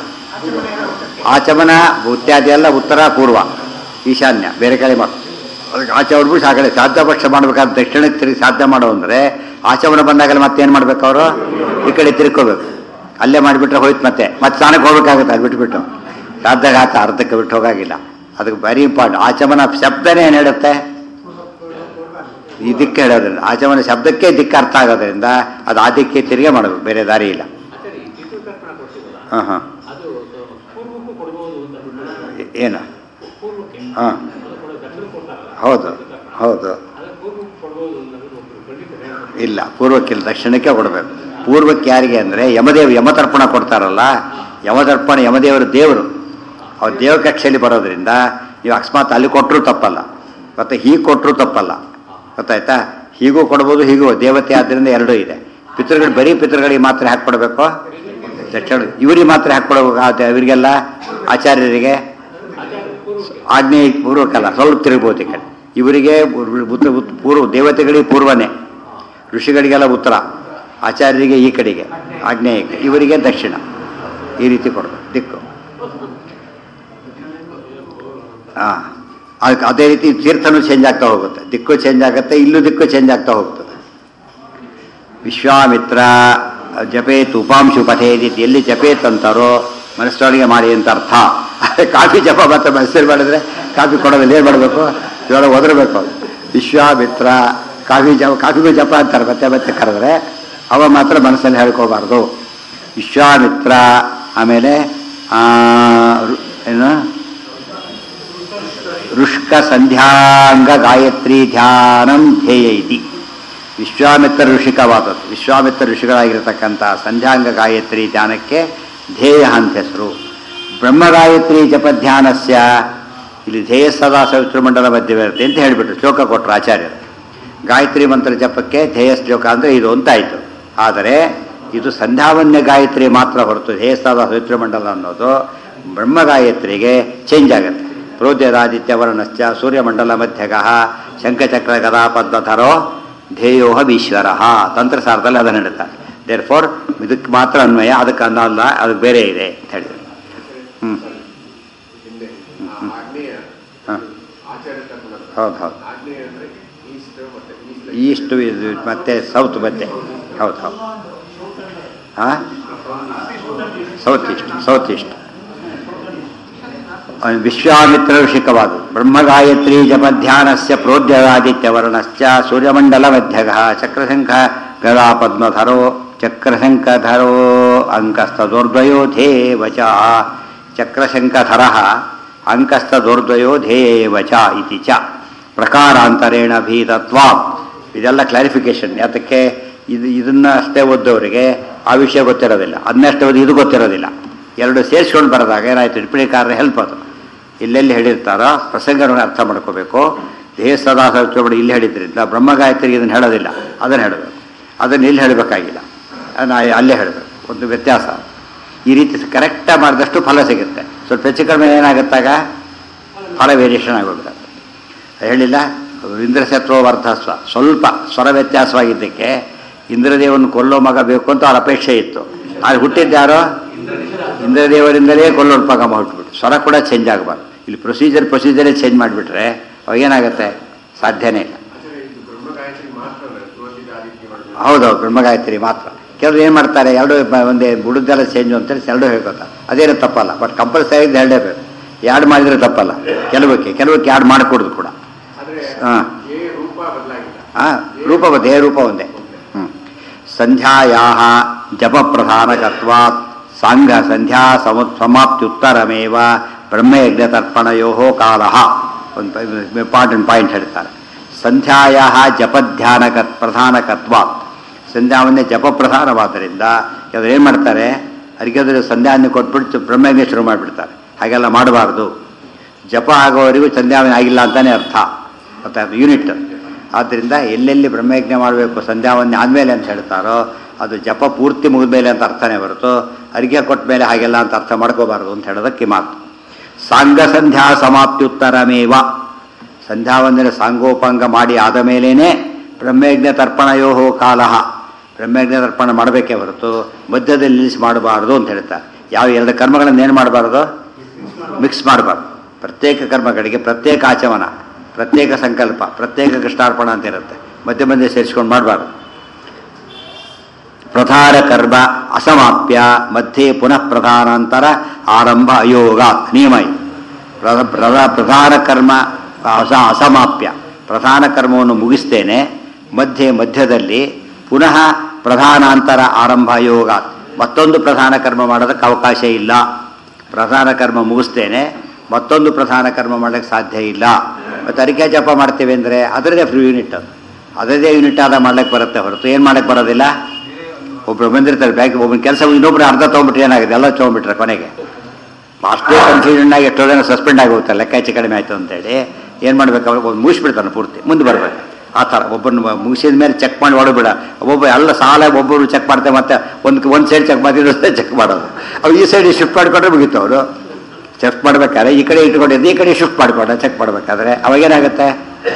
ಆಚಮನ ಇತ್ಯಾದಿ ಎಲ್ಲ ಉತ್ತರ ಪೂರ್ವ ಈಶಾನ್ಯ ಬೇರೆ ಕಡೆ ಮಾಡಿ ಅದಕ್ಕೆ ಆಚೆ ಹೊಡ್ಬಿಟ್ಟು ಆ ಕಡೆ ಸಾಧ್ಯ ಪಕ್ಷ ಮಾಡ್ಬೇಕಾದ್ರೆ ದಕ್ಷಿಣಕ್ಕೆ ತಿರುಗಿ ಸಾಧ್ಯ ಮಾಡೋ ಅಂದರೆ ಆಚಮನ ಬಂದಾಗಲ್ಲ ಮತ್ತೇನು ಮಾಡ್ಬೇಕು ಅವರು ಈ ಕಡೆ ತಿರ್ಕೋಬೇಕು ಅಲ್ಲೇ ಮಾಡಿಬಿಟ್ರೆ ಹೋಯ್ತು ಮತ್ತೆ ಮತ್ತೆ ಸ್ನಾನಕ್ಕೆ ಹೋಗ್ಬೇಕಾಗುತ್ತೆ ಅಲ್ಲಿ ಬಿಟ್ಬಿಟ್ಟು ಶ್ರಾದ್ದಾಘಾತ ಅರ್ಧಕ್ಕೆ ಬಿಟ್ಟು ಹೋಗಾಗಿಲ್ಲ ಅದಕ್ಕೆ ವೆರಿ ಇಂಪಾರ್ಟೆಂಟ್ ಆಚಮನ ಶಬ್ದನೇ ಏನು ಹೇಳುತ್ತೆ ಈ ದಿಕ್ಕು ಹೇಳೋದ್ರಿಂದ ಆಚಮನ ಶಬ್ದಕ್ಕೆ ದಿಕ್ಕು ಅರ್ಥ ಆಗೋದ್ರಿಂದ ಅದು ಆ ದಿಕ್ಕೆ ತಿರುಗಿ ಮಾಡಬೇಕು ಬೇರೆ ದಾರಿ ಇಲ್ಲ ಆಚಾರ್ಯ ಈ ಪಿತೃತರ್ಪಣ ಕೊಡ್ತೀವಲ್ಲ ಹಾಂ ಹಾಂ ಅದು ಪೂರ್ವಕ್ಕೂ ಕೊಡ್ಬೋದು ಅಂತ ಬಿಟ್ಟು ಏನು ಪೂರ್ವಕ್ಕೆ ಹಾಂ ಅದು ಕೊಡೋ ದಕ್ಷಿಣ ಕೊಡ್ತಾರಲ್ಲ ಹೌದು ಹೌದು ಅದು ಪೂರ್ವಕ್ಕೆ ಕೊಡ್ಬೋದು ಅಂತ ಬಿಟ್ಟು ಒಬ್ರು ಖಂಡಿತ ಇಲ್ಲ ಪೂರ್ವಕ್ಕಿಲ್ಲ ದಕ್ಷಿಣಕ್ಕೆ ಕೊಡಬೇಕು ಪೂರ್ವಕ್ಕೆ ಯಾರಿಗೆ ಅಂದರೆ ಯಮದೇವ್ ಯಮತರ್ಪಣ ಕೊಡ್ತಾರಲ್ಲ ಯಮತರ್ಪಣ ಯಮದೇವರು ದೇವರು ಅವ್ರು ದೇವ ಕಕ್ಷೆಯಲ್ಲಿ ಬರೋದ್ರಿಂದ ನೀವು ಅಕಸ್ಮಾತ್ ಅಲ್ಲಿ ಕೊಟ್ಟರು ತಪ್ಪಲ್ಲ ಮತ್ತು ಹೀಗೆ ಕೊಟ್ಟರು ತಪ್ಪಲ್ಲ ಗೊತ್ತಾಯ್ತಾ ಹೀಗೂ ಕೊಡ್ಬೋದು ಹೀಗೂ ದೇವತೆ ಆದ್ದರಿಂದ ಎರಡೂ ಇದೆ ಪಿತೃಗಳು ಬರೀ ಪಿತೃಗಳಿಗೆ ಮಾತ್ರ ಹಾಕಿ ಕೊಡಬೇಕು ದಕ್ಷಿಣ ಇವರಿಗೆ ಮಾತ್ರ ಹಾಕಿ ಕೊಡಬೇಕು ಇವರಿಗೆಲ್ಲ ಆಚಾರ್ಯರಿಗೆ ಆಗ್ನೇಯ ಪೂರ್ವಕ್ಕಲ್ಲ ಸ್ವಲ್ಪ ತಿರುಗ್ಬೋದು ಈ ಕಡೆ ಇವರಿಗೆ ಉತ್ತರ ಉತ್- ಪೂರ್ವ ದೇವತೆಗಳಿಗೆ ಪೂರ್ವನೇ ಋಷಿಗಳಿಗೆಲ್ಲ ಉತ್ತರ ಆಚಾರ್ಯರಿಗೆ ಈ ಕಡೆಗೆ ಆಗ್ನೇಯಕ್ಕೆ ಇವರಿಗೆ ದಕ್ಷಿಣ ಈ ರೀತಿ ಕೊಡಬೇಕು ದಿಕ್ಕು ಹಾಂ ಅದಕ್ಕೆ ಅದೇ ರೀತಿ ತೀರ್ಥನೂ ಚೇಂಜ್ ಆಗ್ತಾ ಹೋಗುತ್ತೆ ದಿಕ್ಕು ಚೇಂಜ್ ಆಗುತ್ತೆ ಇಲ್ಲೂ ದಿಕ್ಕು ಚೇಂಜ್ ಆಗ್ತಾ ಹೋಗ್ತದೆ ವಿಶ್ವಾಮಿತ್ರ ಜಪೇತ್ ಉಪಾಂಶು ಪಠೇದಿ ಎಲ್ಲಿ ಜಪೇತ್ ಅಂತಾರೋ ಮನಸ್ಸೊಳಗೆ ಮಾಡಿ ಅಂತ ಅರ್ಥ ಕಾಫಿ ಜಪ ಮತ್ತೆ ಮನಸ್ಸಲ್ಲಿ ಮಾಡಿದ್ರೆ ಕಾಫಿ ಕೊಡೋದಿಲ್ಲ ಏನು ಮಾಡಬೇಕು ಇವಾಗ ಒದರಬೇಕು ವಿಶ್ವಾಮಿತ್ರ ಕಾಫಿ ಜಪ ಕಾಫಿಗೂ ಜಪ ಅಂತಾರೆ ಮತ್ತೆ ಮತ್ತೆ ಕರೆದ್ರೆ ಅವ ಮಾತ್ರ ಮನಸ್ಸಲ್ಲಿ ಹೇಳ್ಕೋಬಾರ್ದು ವಿಶ್ವಾಮಿತ್ರ ಆಮೇಲೆ ಆ, ರು- ಏನು ಋಷ್ಕ ಸಂಧ್ಯಾಂಗ ಗಾಯತ್ರಿ ಧ್ಯಾನಂ ಧ್ಯೇಯ ಇತಿ ವಿಶ್ವಾಮಿತ್ರ ಋಷಿಕವಾದದ್ದು ವಿಶ್ವಾಮಿತ್ರ ಋಷಿಗಳಾಗಿರ್ತಕ್ಕಂಥ ಸಂಧ್ಯಾಂಗ ಗಾಯತ್ರಿ ಧ್ಯಾನಕ್ಕೆ ಧ್ಯೇಯ ಅಂತ ಹೆಸರು ಬ್ರಹ್ಮಗಾಯತ್ರಿ ಜಪಧ್ಯಾನಸ್ಯ ಇಲ್ಲಿ ಧ್ಯೇಯ ಸದಾ ಸವಿತೃಮಂಡಲ ಮಧ್ಯವಿರುತ್ತೆ ಅಂತ ಹೇಳಿಬಿಟ್ರು ಶ್ಲೋಕ ಕೊಟ್ಟರು ಆಚಾರ್ಯರು ಗಾಯತ್ರಿ ಮಂತ್ರ ಜಪಕ್ಕೆ ಧ್ಯೇಯ ಶ್ಲೋಕ ಅಂದರೆ ಇದು ಅಂತಾಯಿತು ಆದರೆ ಇದು ಸಂಧ್ಯಾವನ್ಯ ಗಾಯತ್ರಿ ಮಾತ್ರ ಹೊರತು ಧ್ಯೇಯ ಸದಾ ಸವಿತೃಮಂಡಲ ಅನ್ನೋದು ಬ್ರಹ್ಮಗಾಯತ್ರಿಗೆ ಚೇಂಜ್ ಆಗುತ್ತೆ ಪ್ರೋದ್ಯದಾದಿತ್ಯ ವರ್ಣಶ್ಚ ಸೂರ್ಯಮಂಡಲ ಮಧ್ಯಗಃ ಶಂಖಚಕ್ರ ಗದಾ ಪದ್ಮಧರೋ ಧ್ಯೇಯೋಹ ಈಶ್ವರ ತಂತ್ರಸಾರದಲ್ಲಿ ಅದನ್ನು ಹೇಳ್ತಾರೆ ದೇರ್ ಫೋರ್ ಇದಕ್ಕೆ ಮಾತ್ರ ಅನ್ವಯ ಅದಕ್ಕೆ ಅನ್ನಲ್ಲ ಅದಕ್ಕೆ ಬೇರೆ ಇದೆ ಅಂತ ಹೇಳಿದ್ರು ಹ್ಞೂ ಹಿಂದೆ ಆ ಆಗ್ನೇಯ ಹಾಂ ಆಚಾರ್ಯ ತರ್ಪಣ ಹೌದು ಹೌದು ಆಗ್ನೇಯ ಅಂದ್ರೆ ಈಸ್ಟ್ ಮತ್ತೆ ಈಸ್ಟ್ ಈಸ್ಟ್ ಇದು ಮತ್ತೆ ಸೌತ್ ಮತ್ತೆ ಹೌದು ಹೌದು ಹಾಂ south east south east Vishwamitra ಋಷಿಕವಾದು ಬ್ರಹ್ಮಗಾಯತ್ರಿ ಜಪಧ್ಯಾನಸ್ಯ ಪ್ರೋದ್ಯದಾದಿತ್ಯ ವರ್ಣಶ್ಚ ಸೂರ್ಯಮಂಡಲ ಮಧ್ಯಗ ಚಕ್ರಶಂಖ ಗದಾ ಪದ್ಮಧರೋ ಚಕ್ರಶಂಖಧರೋ ಅಂಕಸ್ತದೋರ್ದ್ವಯೋ ಧೇವಚ ಚಕ್ರಶಂಖಧರ ಅಂಕಸ್ತದೋರ್ದ್ವಯೋ ಧೇವಚ ಇತಿ ಚ ಪ್ರಕಾರಾಂತರೇಣ ಭೀತತ್ವ ಇದೆಲ್ಲ ಕ್ಲಾರಿಫಿಕೇಶನ್ ಯಾತಕ್ಕೆ ಇದು ಇದನ್ನ ಅಷ್ಟೇ ಓದೋರಿಗೆ ಆ ವಿಷಯ ಗೊತ್ತಿರೋದಿಲ್ಲ ಅದನ್ನಷ್ಟೇ ಓದಿ ಇದು ಗೊತ್ತಿರೋದಿಲ್ಲ ಎರಡು ಸೇರಿಸ್ಕೊಂಡು ಬರೆದಾಗ ಏನಾಯ್ತು ಟಿಪ್ಪಣಿಕಾರರ ಹೆಲ್ಪ್ ಅದು ಎಲ್ಲೆಲ್ಲಿ ಹೇಳಿರ್ತಾರೋ ಪ್ರಸಂಗಗಳನ್ನು ಅರ್ಥ ಮಾಡ್ಕೋಬೇಕು ದೇಹ ಸದಾ ಸತ್ಯಗಳು ಇಲ್ಲಿ ಹೇಳಿದ್ರಿಂದ ಬ್ರಹ್ಮಗಾಯತ್ರಿಗೆ ಇದನ್ನು ಹೇಳೋದಿಲ್ಲ ಅದನ್ನು ಹೇಳಬೇಕು ಅದನ್ನು ಇಲ್ಲಿ ಹೇಳಬೇಕಾಗಿಲ್ಲ ಅದನ್ನ ಅಲ್ಲೇ ಹೇಳಬೇಕು ಒಂದು ವ್ಯತ್ಯಾಸ ಈ ರೀತಿ ಕರೆಕ್ಟಾಗಿ ಮಾಡಿದಷ್ಟು ಫಲ ಸಿಗುತ್ತೆ ಸ್ವಲ್ಪ ಹೆಚ್ಚು ಕಡಿಮೆ ಏನಾಗುತ್ತಾಗ ಫಲ ವೇರಿಯೇಷನ್ ಆಗೋಗ್ಬಿಡುತ್ತೆ ಹೇಳಿಲ್ಲ ಇಂದ್ರಸತ್ವ ವರ್ಧಸ್ವ ಸ್ವಲ್ಪ ಸ್ವರ ವ್ಯತ್ಯಾಸವಾಗಿದ್ದಕ್ಕೆ ಇಂದ್ರದೇವನ ಕೊಲ್ಲೋ ಮಗ ಬೇಕು ಅಂತ ಅವ್ರ ಅಪೇಕ್ಷೆ ಇತ್ತು ಅಲ್ಲಿ ಹುಟ್ಟಿದ್ಯಾರೋ ಇಂದ್ರದೇವರಿಂದಲೇ ಕೊಲ್ಲೋನ್ ಮಗ ಮಾಡಿಬಿಟ್ಟು ಸ್ವರ ಕೂಡ ಚೇಂಜ್ ಆಗಬಾರ್ದು ಇಲ್ಲಿ ಪ್ರೊಸೀಜರ್ ಪ್ರೊಸೀಜರೇ ಚೇಂಜ್ ಮಾಡಿಬಿಟ್ರೆ ಅವಾಗೇನಾಗುತ್ತೆ ಸಾಧ್ಯನೇ ಇಲ್ಲ ಆಚಾರ್ಯ ಇದು ಬ್ರಹ್ಮ ಗಾಯತ್ರಿ ಮಾತ್ರ ಪ್ರೋದಿತ ಆದಿತ್ಯ ವರ್ಣ ಹೌದೌದು ಬ್ರಹ್ಮಗಾಯತ್ರಿ ಮಾತ್ರ ಕೆಲವರು ಏನು ಮಾಡ್ತಾರೆ ಎರಡು ಬ- ಒಂದೇ ಬುಡದ್ದೆಲ್ಲ ಚೇಂಜ್ ಅಂತೇಳಿ ಎರಡು ಹೇಳ್ಕೊತಾರೆ ಅದೇನು ತಪ್ಪಲ್ಲ ಬಟ್ ಕಂಪಲ್ಸರಿ ಎರಡೇ ಬೇಕು ಎರಡು ಮಾಡಿದರೆ ತಪ್ಪಲ್ಲ ಕೆಲವಕ್ಕೆ ಕೆಲವಕ್ಕೆ ಎರಡು ಮಾಡಿಕೊಡುದು ಕೂಡ ಆದ್ರೆ ಹಾಂ ಏ ರೂಪ ಬದಲಾಗಿಲ್ಲ ಆ, ರೂಪ ಒಂದೇ ರೂಪ ಒಂದೇ ಹ್ಮ್. ಸಂಧ್ಯಾಯಾ ಜಪ ಪ್ರಧಾನಕತ್ವಾತ್ ಸಾಂಘ ಸಂಧ್ಯಾ ಸಮ ಸಮಾಪ್ತ್ಯುತ್ತರಮೇವ ಬ್ರಹ್ಮಯಜ್ಞ ತರ್ಪಣಯೋ ಕಾಲ ಒಂದು ಇಂಪಾರ್ಟೆಂಟ್ ಪಾಯಿಂಟ್ ಹೇಳ್ತಾರೆ ಸಂಧ್ಯಾಯಾ ಜಪಧ್ಯಾನಕ ಪ್ರಧಾನಕತ್ವಾತ್ ಸಂಧ್ಯಾವನ್ನೇ ಜಪ ಪ್ರಧಾನವಾದ್ದರಿಂದ ಇವ್ರು ಏನು ಮಾಡ್ತಾರೆ ಅರಿಗೆದ್ರೆ ಸಂಧ್ಯಾವನ್ನೇ ಕೊಟ್ಬಿಟ್ಟು ಬ್ರಹ್ಮಯಜ್ಞ ಶುರು ಮಾಡಿಬಿಡ್ತಾರೆ ಹಾಗೆಲ್ಲ ಮಾಡಬಾರ್ದು ಜಪ ಆಗೋವರೆಗೂ ಸಂಧ್ಯಾವನೆ ಆಗಿಲ್ಲ ಅಂತಾನೆ ಅರ್ಥ ಮತ್ತೆ ಅದು ಯೂನಿಟ್ ಆದ್ದರಿಂದ ಎಲ್ಲೆಲ್ಲಿ ಬ್ರಹ್ಮಯಜ್ಞ ಮಾಡಬೇಕು ಸಂಧ್ಯಾವನ್ನೇ ಆದಮೇಲೆ ಅಂತ ಹೇಳ್ತಾರೋ ಅದು ಜಪ ಪೂರ್ತಿ ಮುಗಿದ ಮೇಲೆ ಅಂತ ಅರ್ಥನೇ ಹೊರತು ಅರಿಕೆ ಕೊಟ್ಟ ಮೇಲೆ ಹಾಗೆಲ್ಲ ಅಂತ ಅರ್ಥ ಮಾಡ್ಕೋಬಾರ್ದು ಅಂತ ಹೇಳೋದಕ್ಕೆ ಮಾತು ಸಾಂಗ ಸಂಧ್ಯಾ ಸಮಾಪ್ತ್ಯುತ್ತರಮೇವ ಸಂಧ್ಯಾವಂದನೆ ಸಾಂಗೋಪಾಂಗ ಮಾಡಿ ಆದ ಮೇಲೇನೆ ಬ್ರಹ್ಮಯಜ್ಞ ತರ್ಪಣಯೋ ಕಾಲ ಬ್ರಹ್ಮಯಜ್ಞ ತರ್ಪಣ ಮಾಡಬೇಕೇ ಹೊರತು ಮಧ್ಯದಲ್ಲಿ ನಿಲ್ಲಿಸಿ ಮಾಡಬಾರ್ದು ಅಂತ ಹೇಳ್ತಾರೆ ಯಾವ ಎರಡು ಕರ್ಮಗಳನ್ನು ಏನು ಮಾಡಬಾರ್ದು ಮಿಕ್ಸ್ ಮಾಡಬಾರ್ದು ಪ್ರತ್ಯೇಕ ಕರ್ಮಗಳಿಗೆ ಪ್ರತ್ಯೇಕ ಆಚಮನ ಪ್ರತ್ಯೇಕ ಸಂಕಲ್ಪ ಪ್ರತ್ಯೇಕ ಕೃಷ್ಣಾರ್ಪಣ ಅಂತ ಇರುತ್ತೆ ಮಧ್ಯೆ ಮಧ್ಯೆ ಸೇರಿಸ್ಕೊಂಡು ಮಾಡಬಾರ್ದು ಪ್ರಧಾನ ಕರ್ಮ ಅಸಮಾಪ್ಯ ಮಧ್ಯೆ ಪುನಃ ಪ್ರಧಾನಾಂತರ ಆರಂಭ ಅಯೋಗ ನಿಯಮ ಇದು ಪ್ರ- ಪ್ರ- ಪ್ರಧಾನ ಕರ್ಮ ಅಸ ಅಸಮಾಪ್ಯ ಪ್ರಧಾನ ಕರ್ಮವನ್ನು ಮುಗಿಸ್ತೇನೆ ಮಧ್ಯೆ ಮಧ್ಯದಲ್ಲಿ ಪುನಃ ಪ್ರಧಾನಾಂತರ ಆರಂಭ ಯೋಗ ಮತ್ತೊಂದು ಪ್ರಧಾನ ಕರ್ಮ ಮಾಡೋದಕ್ಕೆ ಅವಕಾಶ ಇಲ್ಲ ಪ್ರಧಾನ ಕರ್ಮ ಮುಗಿಸ್ತೇನೆ ಮತ್ತೊಂದು ಪ್ರಧಾನ ಕರ್ಮ ಮಾಡೋಕ್ಕೆ ಸಾಧ್ಯ ಇಲ್ಲ ಮತ್ತು ಅರಿಕೆ ಜಪ ಮಾಡ್ತೇವೆ ಅಂದರೆ ಅದರದೇ ಫ್ರೀ ಯೂನಿಟ್ ಅದು ಅದರದೇ ಯೂನಿಟ್ ಆದ ಮಾಡ್ಲಿಕ್ಕೆ ಬರುತ್ತೆ ಹೊರತು ಏನು ಮಾಡಕ್ಕೆ ಬರೋದಿಲ್ಲ ಒಬ್ರು ಬಂದಿರ್ತಾರೆ ಬ್ಯಾಂಕ್ ಒಬ್ಬನ ಕೆಲಸ ಇನ್ನೊಬ್ರು ಅರ್ಧ ತೊಗೊಂಬಿಟ್ರೆ ಏನಾಗಿದೆ ಎಲ್ಲ ತೊಗೊಂಬಿಟ್ರೆ ಕೊನೆಗೆ ಅಷ್ಟೇ ಕನ್ಫ್ಯೂಷನ್ ಆಗಿ ಎಷ್ಟೋ ಜನ ಸಸ್ಪೆಂಡ್ ಆಗಿ ಹೋಗ್ತಾರೆ ಲೆಕ್ಕ ಹೆಚ್ಚು ಕಡಿಮೆ ಆಯಿತು ಅಂತೇಳಿ ಏನು ಮಾಡ್ಬೇಕು ಅವ್ರು ಒಂದು ಮುಗಿಸ್ಬಿಡ್ತಾನೆ ಪೂರ್ತಿ ಮುಂದೆ ಬರ್ಬೇಕು ಆ ಥರ ಒಬ್ಬನ ಮುಗಿಸಿದ ಮೇಲೆ ಚೆಕ್ ಮಾಡಿ ಹೊಡಬೇಡ ಒಬ್ಬೊಬ್ಬ ಎಲ್ಲ ಸಾಲ ಒಬ್ಬರು ಚೆಕ್ ಮಾಡ್ತಾರೆ ಮತ್ತೆ ಒಂದು ಒಂದು ಸೈಡ್ ಚೆಕ್ ಮಾಡ್ತಿದ್ರೆ ಚೆಕ್ ಮಾಡೋದು ಅವ್ರು ಈ ಸೈಡ್ ಶಿಫ್ಟ್ ಮಾಡಿಕೊಂಡ್ರೆ ಮುಗೀತು ಅವರು ಚೆಕ್ ಮಾಡ್ಬೇಕಾದ್ರೆ ಈ ಕಡೆ ಇಟ್ಕೊಂಡಿದ್ದು ಈ ಕಡೆ ಶಿಫ್ಟ್ ಮಾಡಿಕೊಂಡ ಚೆಕ್ ಮಾಡಬೇಕಾದ್ರೆ ಅವಾಗೇನಾಗುತ್ತೆ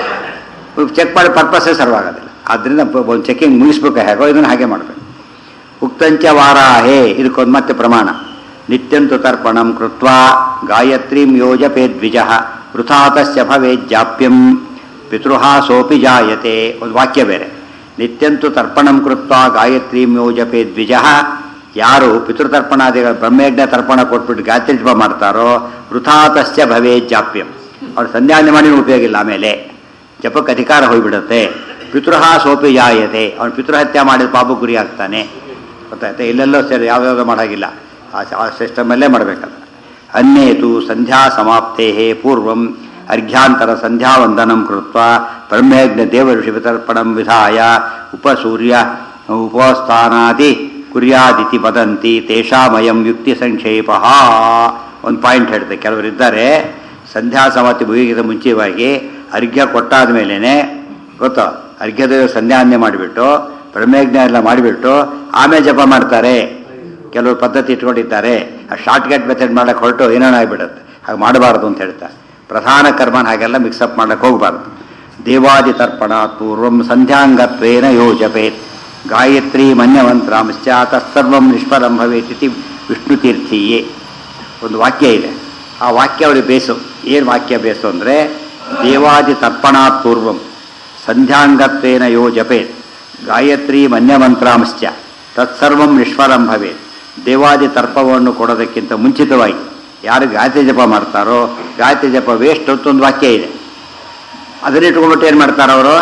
ಚೆಕ್ ಮಾಡಿ ಪರ್ಪಸ್ಸೇ ಸರ್ವ್ ಆಗೋದಿಲ್ಲ ಆದ್ದರಿಂದ ಒಂದು ಚೆಕಿಂಗ್ ಮುಗಿಸ್ಬೇಕು ಹೇಗೋ ಇದನ್ನು ಹಾಗೆ ಮಾಡಬೇಕು ಉಕ್ತಂಚ ವಾರಾಹೇ ಇದಕ್ಕೊಂದು ಮತ್ತೆ ಪ್ರಮಾಣ ನಿತ್ಯಂತು ತರ್ಪಣಂ ಕೃತ್ವ ಗಾಯತ್ರೀಂ ಯೋಜಪೇ ದ್ವಿಜ ವೃಥಾತಸ್ಯ ಭವೇಜ್ಜಾಪ್ಯಂ ಪಿತೃಹ ಸೋಪಿ ಜಾಯತೆ ಒಂದು ವಾಕ್ಯ ಬೇರೆ ನಿತ್ಯಂತು ತರ್ಪಣಂ ಕೃತ್ವ ಗಾಯತ್ರೀಂ ಯೋಜಪೇ ದ್ವಿಜ ಯಾರು ಪಿತೃತರ್ಪಣಾದಿಗಳ ಬ್ರಹ್ಮಯಜ್ಞ ತರ್ಪಣ ಕೊಟ್ಬಿಟ್ಟು ಗಾಯತ್ರಿ ಜಪ ಮಾಡ್ತಾರೋ ವೃಥಾತಸ್ಯ ಭವೇಜ್ಜಾಪ್ಯಂ ಅವ್ರು ಸಂಧ್ಯಾನೆ ಮಾಡಿ ಉಪಯೋಗ ಇಲ್ಲ ಆಮೇಲೆ ಜಪಕ್ಕೆ ಅಧಿಕಾರ ಹೋಗ್ಬಿಡುತ್ತೆ ಪಿತೃಹ ಸೋಪಿ ಜಾಯತೆ ಅವನು ಪಿತೃಹತ್ಯೆ ಮಾಡಿದ ಪಾಪ ಗುರಿ ಆಗ್ತಾನೆ ಗೊತ್ತಾಯ್ತಾ ಇಲ್ಲೆಲ್ಲೋ ಸೇರಿ ಯಾವ್ಯಾವುದೋ ಮಾಡೋಗಿಲ್ಲ ಆ ಆ ಸಿಸ್ಟಮಲ್ಲೇ ಮಾಡಬೇಕಲ್ಲ ಅನ್ಯೇತು ಸಂಧ್ಯಾ ಸಮಾಪ್ತೇ ಪೂರ್ವಂ ಅರ್ಘ್ಯಾಂತರ ಸಂಧ್ಯಾವಂದನಂ ಕೃತ್ವ ಬ್ರಹ್ಮಯಜ್ಞ ದೇವ ಋಷಿ ವಿತರ್ಪಣಂ ವಿಧಾಯ ಉಪಸೂರ್ಯ ಉಪಸ್ಥಾನಾದಿ ಕುರ್ಯಾದಿತಿ ವದಂತಿ ತೇಷಾಮಯಂ ಯುಕ್ತಿ ಸಂಕ್ಷೇಪ ಒಂದು ಪಾಯಿಂಟ್ ಹೇಳ್ತೆ ಕೆಲವರಿದ್ದಾರೆ ಸಂಧ್ಯಾ ಸಮಾಪ್ತಿ ಮುಗಿಗಿದ ಮುಂಚಿತವಾಗಿ ಅರ್ಘ್ಯ ಕೊಟ್ಟಾದ ಮೇಲೇ ಗೊತ್ತಾ ಅರ್ಘ್ಯದ ಸಂಧ್ಯಾನ್ಯ ಮಾಡಿಬಿಟ್ಟು ಬ್ರಹ್ಮಯಜ್ಞ ಎಲ್ಲ ಮಾಡಿಬಿಟ್ಟು ಆಮೇಲೆ ಜಪ ಮಾಡ್ತಾರೆ ಕೆಲವರು ಪದ್ಧತಿ ಇಟ್ಕೊಂಡಿದ್ದಾರೆ ಆ ಶಾರ್ಟ್ ಕಟ್ ಮೆಥಡ್ ಮಾಡಕ್ಕೆ ಹೊರಟು ಏನೇನೋ ಆಗಿಬಿಡುತ್ತೆ ಹಾಗೆ ಮಾಡಬಾರ್ದು ಅಂತ ಹೇಳ್ತಾರೆ ಪ್ರಧಾನ ಕರ್ಮನ ಹಾಗೆಲ್ಲ ಮಿಕ್ಸಪ್ ಮಾಡಕ್ಕೆ ಹೋಗಬಾರ್ದು ದೇವಾದಿ ತರ್ಪಣ ಪೂರ್ವಂ ಸಂಧ್ಯಾಂಗತ್ವೇನ ಯೋಜಪೇತ್ ಗಾಯತ್ರಿ ಮನ್ಯಮಂತ್ರಾಂಶ್ಚ ತತ್ಸರ್ವಂ ನಿಷ್ಫಲಂ ಭವೇತ್ ಇತಿ ವಿಷ್ಣು ತೀರ್ಥೀಯೇ ಒಂದು ವಾಕ್ಯ ಇದೆ ಆ ವಾಕ್ಯ ಅವ್ರಿಗೆ ಬೇಸು ಏನು ವಾಕ್ಯ ಬೇಸು ಅಂದರೆ ದೇವಾದಿ ತರ್ಪಣಾತ್ ಪೂರ್ವಂ ಸಂಧ್ಯಾಂಗತ್ವೇನ ಯೋ ಜಪೇತ್ ಗಾಯತ್ರಿ ಮನ್ಯಮಂತ್ರಾಂಶ್ಚ ತತ್ಸರ್ವಂ ನಿಷ್ಫಲಂ ಭವೇತ್ ದೇವಾದಿ ತರ್ಪವನ್ನು ಕೊಡೋದಕ್ಕಿಂತ ಮುಂಚಿತವಾಗಿ ಯಾರು ಗಾಯತ್ರಿ ಜಪ ಮಾಡ್ತಾರೋ ಗಾಯತ್ರಿ ಜಪ ವೇಸ್ಟ್ ಅಂತ ಒಂದು ವಾಕ್ಯ ಇದೆ ಅದನ್ನ ಇಟ್ಕೊಂಡ್ಬಿಟ್ಟು ಏನು ಮಾಡ್ತಾರೆ ಅವರು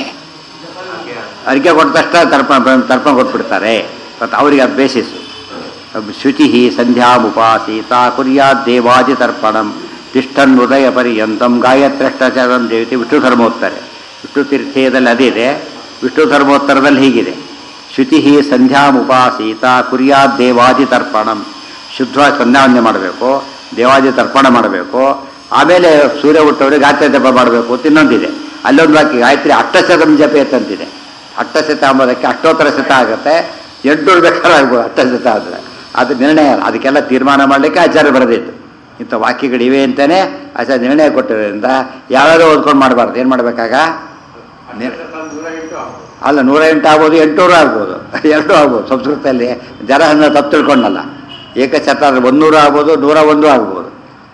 ಅರ್ಘ್ಯ ಕೊಟ್ಟ ತಕ್ಷಣ ತರ್ಪಣ ತರ್ಪಣ ಕೊಟ್ಬಿಡ್ತಾರೆ ಮತ್ತು ಅವರಿಗೆ ಅದು ಬೇಸಿಸು ಶುಚಿ ಸಂಧ್ಯಾಮುಪಾಸೀತ ಕುರ್ಯಾತ್ ದೇವಾದಿ ತರ್ಪಣಂ ತಿಷ್ಠನ್ ಹೃದಯ ಪರ್ಯಂತಂ ಗಾಯತ್ರ್ಯಷ್ಟಚರಂ ದೇವತೆ ವಿಷ್ಣು ಧರ್ಮ ಓದ್ತಾರೆ ವಿಷ್ಣು ತೀರ್ಥೇಯದಲ್ಲಿ ಅದಿದೆ ವಿಷ್ಣು ಧರ್ಮೋತ್ತರದಲ್ಲಿ ಹೀಗಿದೆ ಶುಚಿ ಸಂಧ್ಯಾಮುಪಾಸೀತ ಕುರ್ಯಾತ್ ದೇವಾದಿ ತರ್ಪಣಂ ಶುದ್ಧವಾಗಿ ಸಂಧ್ಯಾವಂದನೆ ಮಾಡಬೇಕು ದೇವಾದಿ ತರ್ಪಣ ಮಾಡಬೇಕು ಆಮೇಲೆ ಸೂರ್ಯ ಹುಟ್ಟವರಿಗೆ ಗಾಯತ್ರಿ ಜಪ ಮಾಡಬೇಕು ಅಂತ ಇನ್ನೊಂದಿದೆ ಅಲ್ಲೊಂದು ವಾಕ್ಯ ಗಾಯತ್ರಿ ಅಷ್ಟಶತಂ ಜಪ ಅಂತಂತಿದೆ ಅಷ್ಟಶತ ಅಂಬೋದಕ್ಕೆ ಅಷ್ಟೋತ್ತರ ಶತ ಆಗುತ್ತೆ ಎಂಟುನೂರು ಬೇಕಾದ್ರೆ ಆಗ್ಬೋದು ಅಷ್ಟಶತ ಆದರೆ ಅದು ನಿರ್ಣಯ ಅಲ್ಲ. ಅದಕ್ಕೆಲ್ಲ ತೀರ್ಮಾನ ಮಾಡಲಿಕ್ಕೆ ಆಚಾರ್ಯ ಬರೆದಿತ್ತು ಇಂಥ ವಾಕ್ಯಗಳಿವೆ ಅಂತಲೇ ಆಚಾರ್ಯ ನಿರ್ಣಯ ಕೊಟ್ಟಿರೋದ್ರಿಂದ ಯಾವ್ಯಾರೋ ಓದ್ಕೊಂಡು ಮಾಡಬಾರ್ದು ಏನು ಮಾಡಬೇಕಾಗ ನಿರ್- ನೂರ ಎಂಟು ಆಗ್ಬೋದು. ಅಲ್ಲ ನೂರ ಎಂಟು ಆಗ್ಬೋದು ಎಂಟುನೂರು ಆಗ್ಬೋದು ಎರಡೂ ಆಗ್ಬೋದು ಸಂಸ್ಕೃತದಲ್ಲಿ ಜರ ಹನ್ನ ತಪ್ಪು ತಿಳ್ಕೊಂಡಲ್ಲ ಏಕಚತ ಅಂದ್ರೆ ಒಂದೂರು ಆಗ್ಬೋದು ನೂರ ಒಂದು ಆಗ್ಬೋದು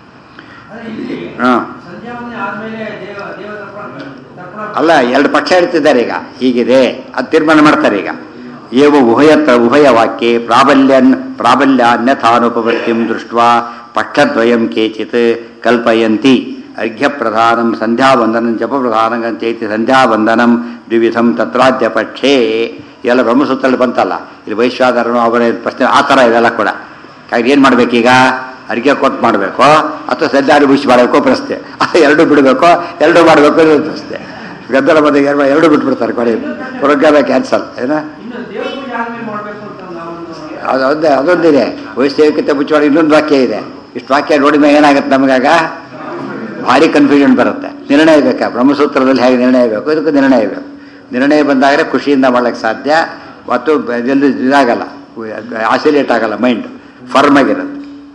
ಅದೇ ಇಲ್ಲಿ ಹಾಂ ಸಂಧ್ಯಾವಂದನೆ ಆದ್ಮೇಲೆ ದೇವ ದೇವ ತರ್ಪಣ ತರ್ಪಣ ಅಲ್ಲ ಎರಡು ಪಕ್ಷ ಇಡ್ತಿದ್ದಾರೆ ಈಗ ಹೀಗಿದೆ ಅದು ತೀರ್ಮಾನ ಮಾಡ್ತಾರೆ ಈಗ ಏವ ಉಭಯತ್ರ ಉಭಯ ವಾಕ್ಯೆ ಪ್ರಾಬಲ್ಯನ್ ಪ್ರಾಬಲ್ಯಾನ್ಯಥಾನುಪವೃತ್ತಿಂ ದೃಷ್ಟ ಪಕ್ಷದ್ವಯಂ ಕೇಚಿತ್ ಕಲ್ಪಯಂತಿ ಅರ್ಘ್ಯ ಪ್ರಧಾನಂ ಸಂಧ್ಯಾವಂದನಂ ಜಪ ಪ್ರಧಾನಂ ಚೈತಿ ಸಂಧ್ಯಾವಂದನಂ ದ್ವಿವಿಧಂ ತತ್ರಾದ್ಯ ಪಕ್ಷೇ ಎಲ್ಲ ಬ್ರಹ್ಮಸೂತ್ರದಲ್ಲಿ ಬಂತಲ್ಲ ಇಲ್ಲಿ ವೈಶ್ವಾದರನು ಅವರ ಪ್ರಶ್ನೆ ಆ ಥರ ಇದೆಲ್ಲ ಕೂಡ ಹಾಗೆ ಏನು ಮಾಡಬೇಕೀಗ ಅರ್ಘ್ಯ ಕೊಟ್ಟು ಮಾಡಬೇಕು ಅಥವಾ ಸದ್ಯಾರು ಬಿಸಿ ಮಾಡಬೇಕು ಪ್ರಶ್ನೆ ಅದು ಎರಡು ಬಿಡಬೇಕು ಎರಡು ಮಾಡಬೇಕು ಅನ್ನೋದು ಪ್ರಶ್ನೆ ಗದ್ದಲ ಮಧ್ಯೆ ಎರಡು ಎರಡು ಬಿಟ್ಬಿಡ್ತಾರೆ ಕೊನೆ ಪ್ರೋಗ್ರಾಮ ಕ್ಯಾನ್ಸಲ್ ಏನ ಇನ್ನು ದೇವ ಪೂಜೆ ಆದ್ಮೇಲೆ ಮಾಡ್ಬೇಕು ಅಂತ ನಾವೊಂದು ಅದು ಒಂದೇ ಅದೊಂದಿದೆ ವೈಶ್ವಿಕತೆ ಮುಚ್ಚುವಾಗ ಇನ್ನೊಂದು ವಾಕ್ಯ ಇದೆ ಇಷ್ಟು ವಾಕ್ಯ ನೋಡಿದ ಮೇಲೆ ಏನಾಗುತ್ತೆ ನಮಗಾಗ ಭಾರಿ ಕನ್ಫ್ಯೂಷನ್ ಬರುತ್ತೆ ನಿರ್ಣಯ ಬೇಕಾ ಬ್ರಹ್ಮಸೂತ್ರದಲ್ಲಿ ಹೇಗೆ ನಿರ್ಣಯ ಬೇಕು ಇದಕ್ಕೆ ನಿರ್ಣಯ ಬೇಕು ನಿರ್ಣಯ ಬಂದಾಗಲೇ ಖುಷಿಯಿಂದ ಮಾಡಕ್ಕೆ ಸಾಧ್ಯ ಮತ್ತು ಜಲ್ದಿ ಇದಾಗಲ್ಲ ಆಸಿಲೇಟ್ ಆಗಲ್ಲ ಮೈಂಡ್ ಫರ್ಮ್ ಆಗಿರುತ್ತೆ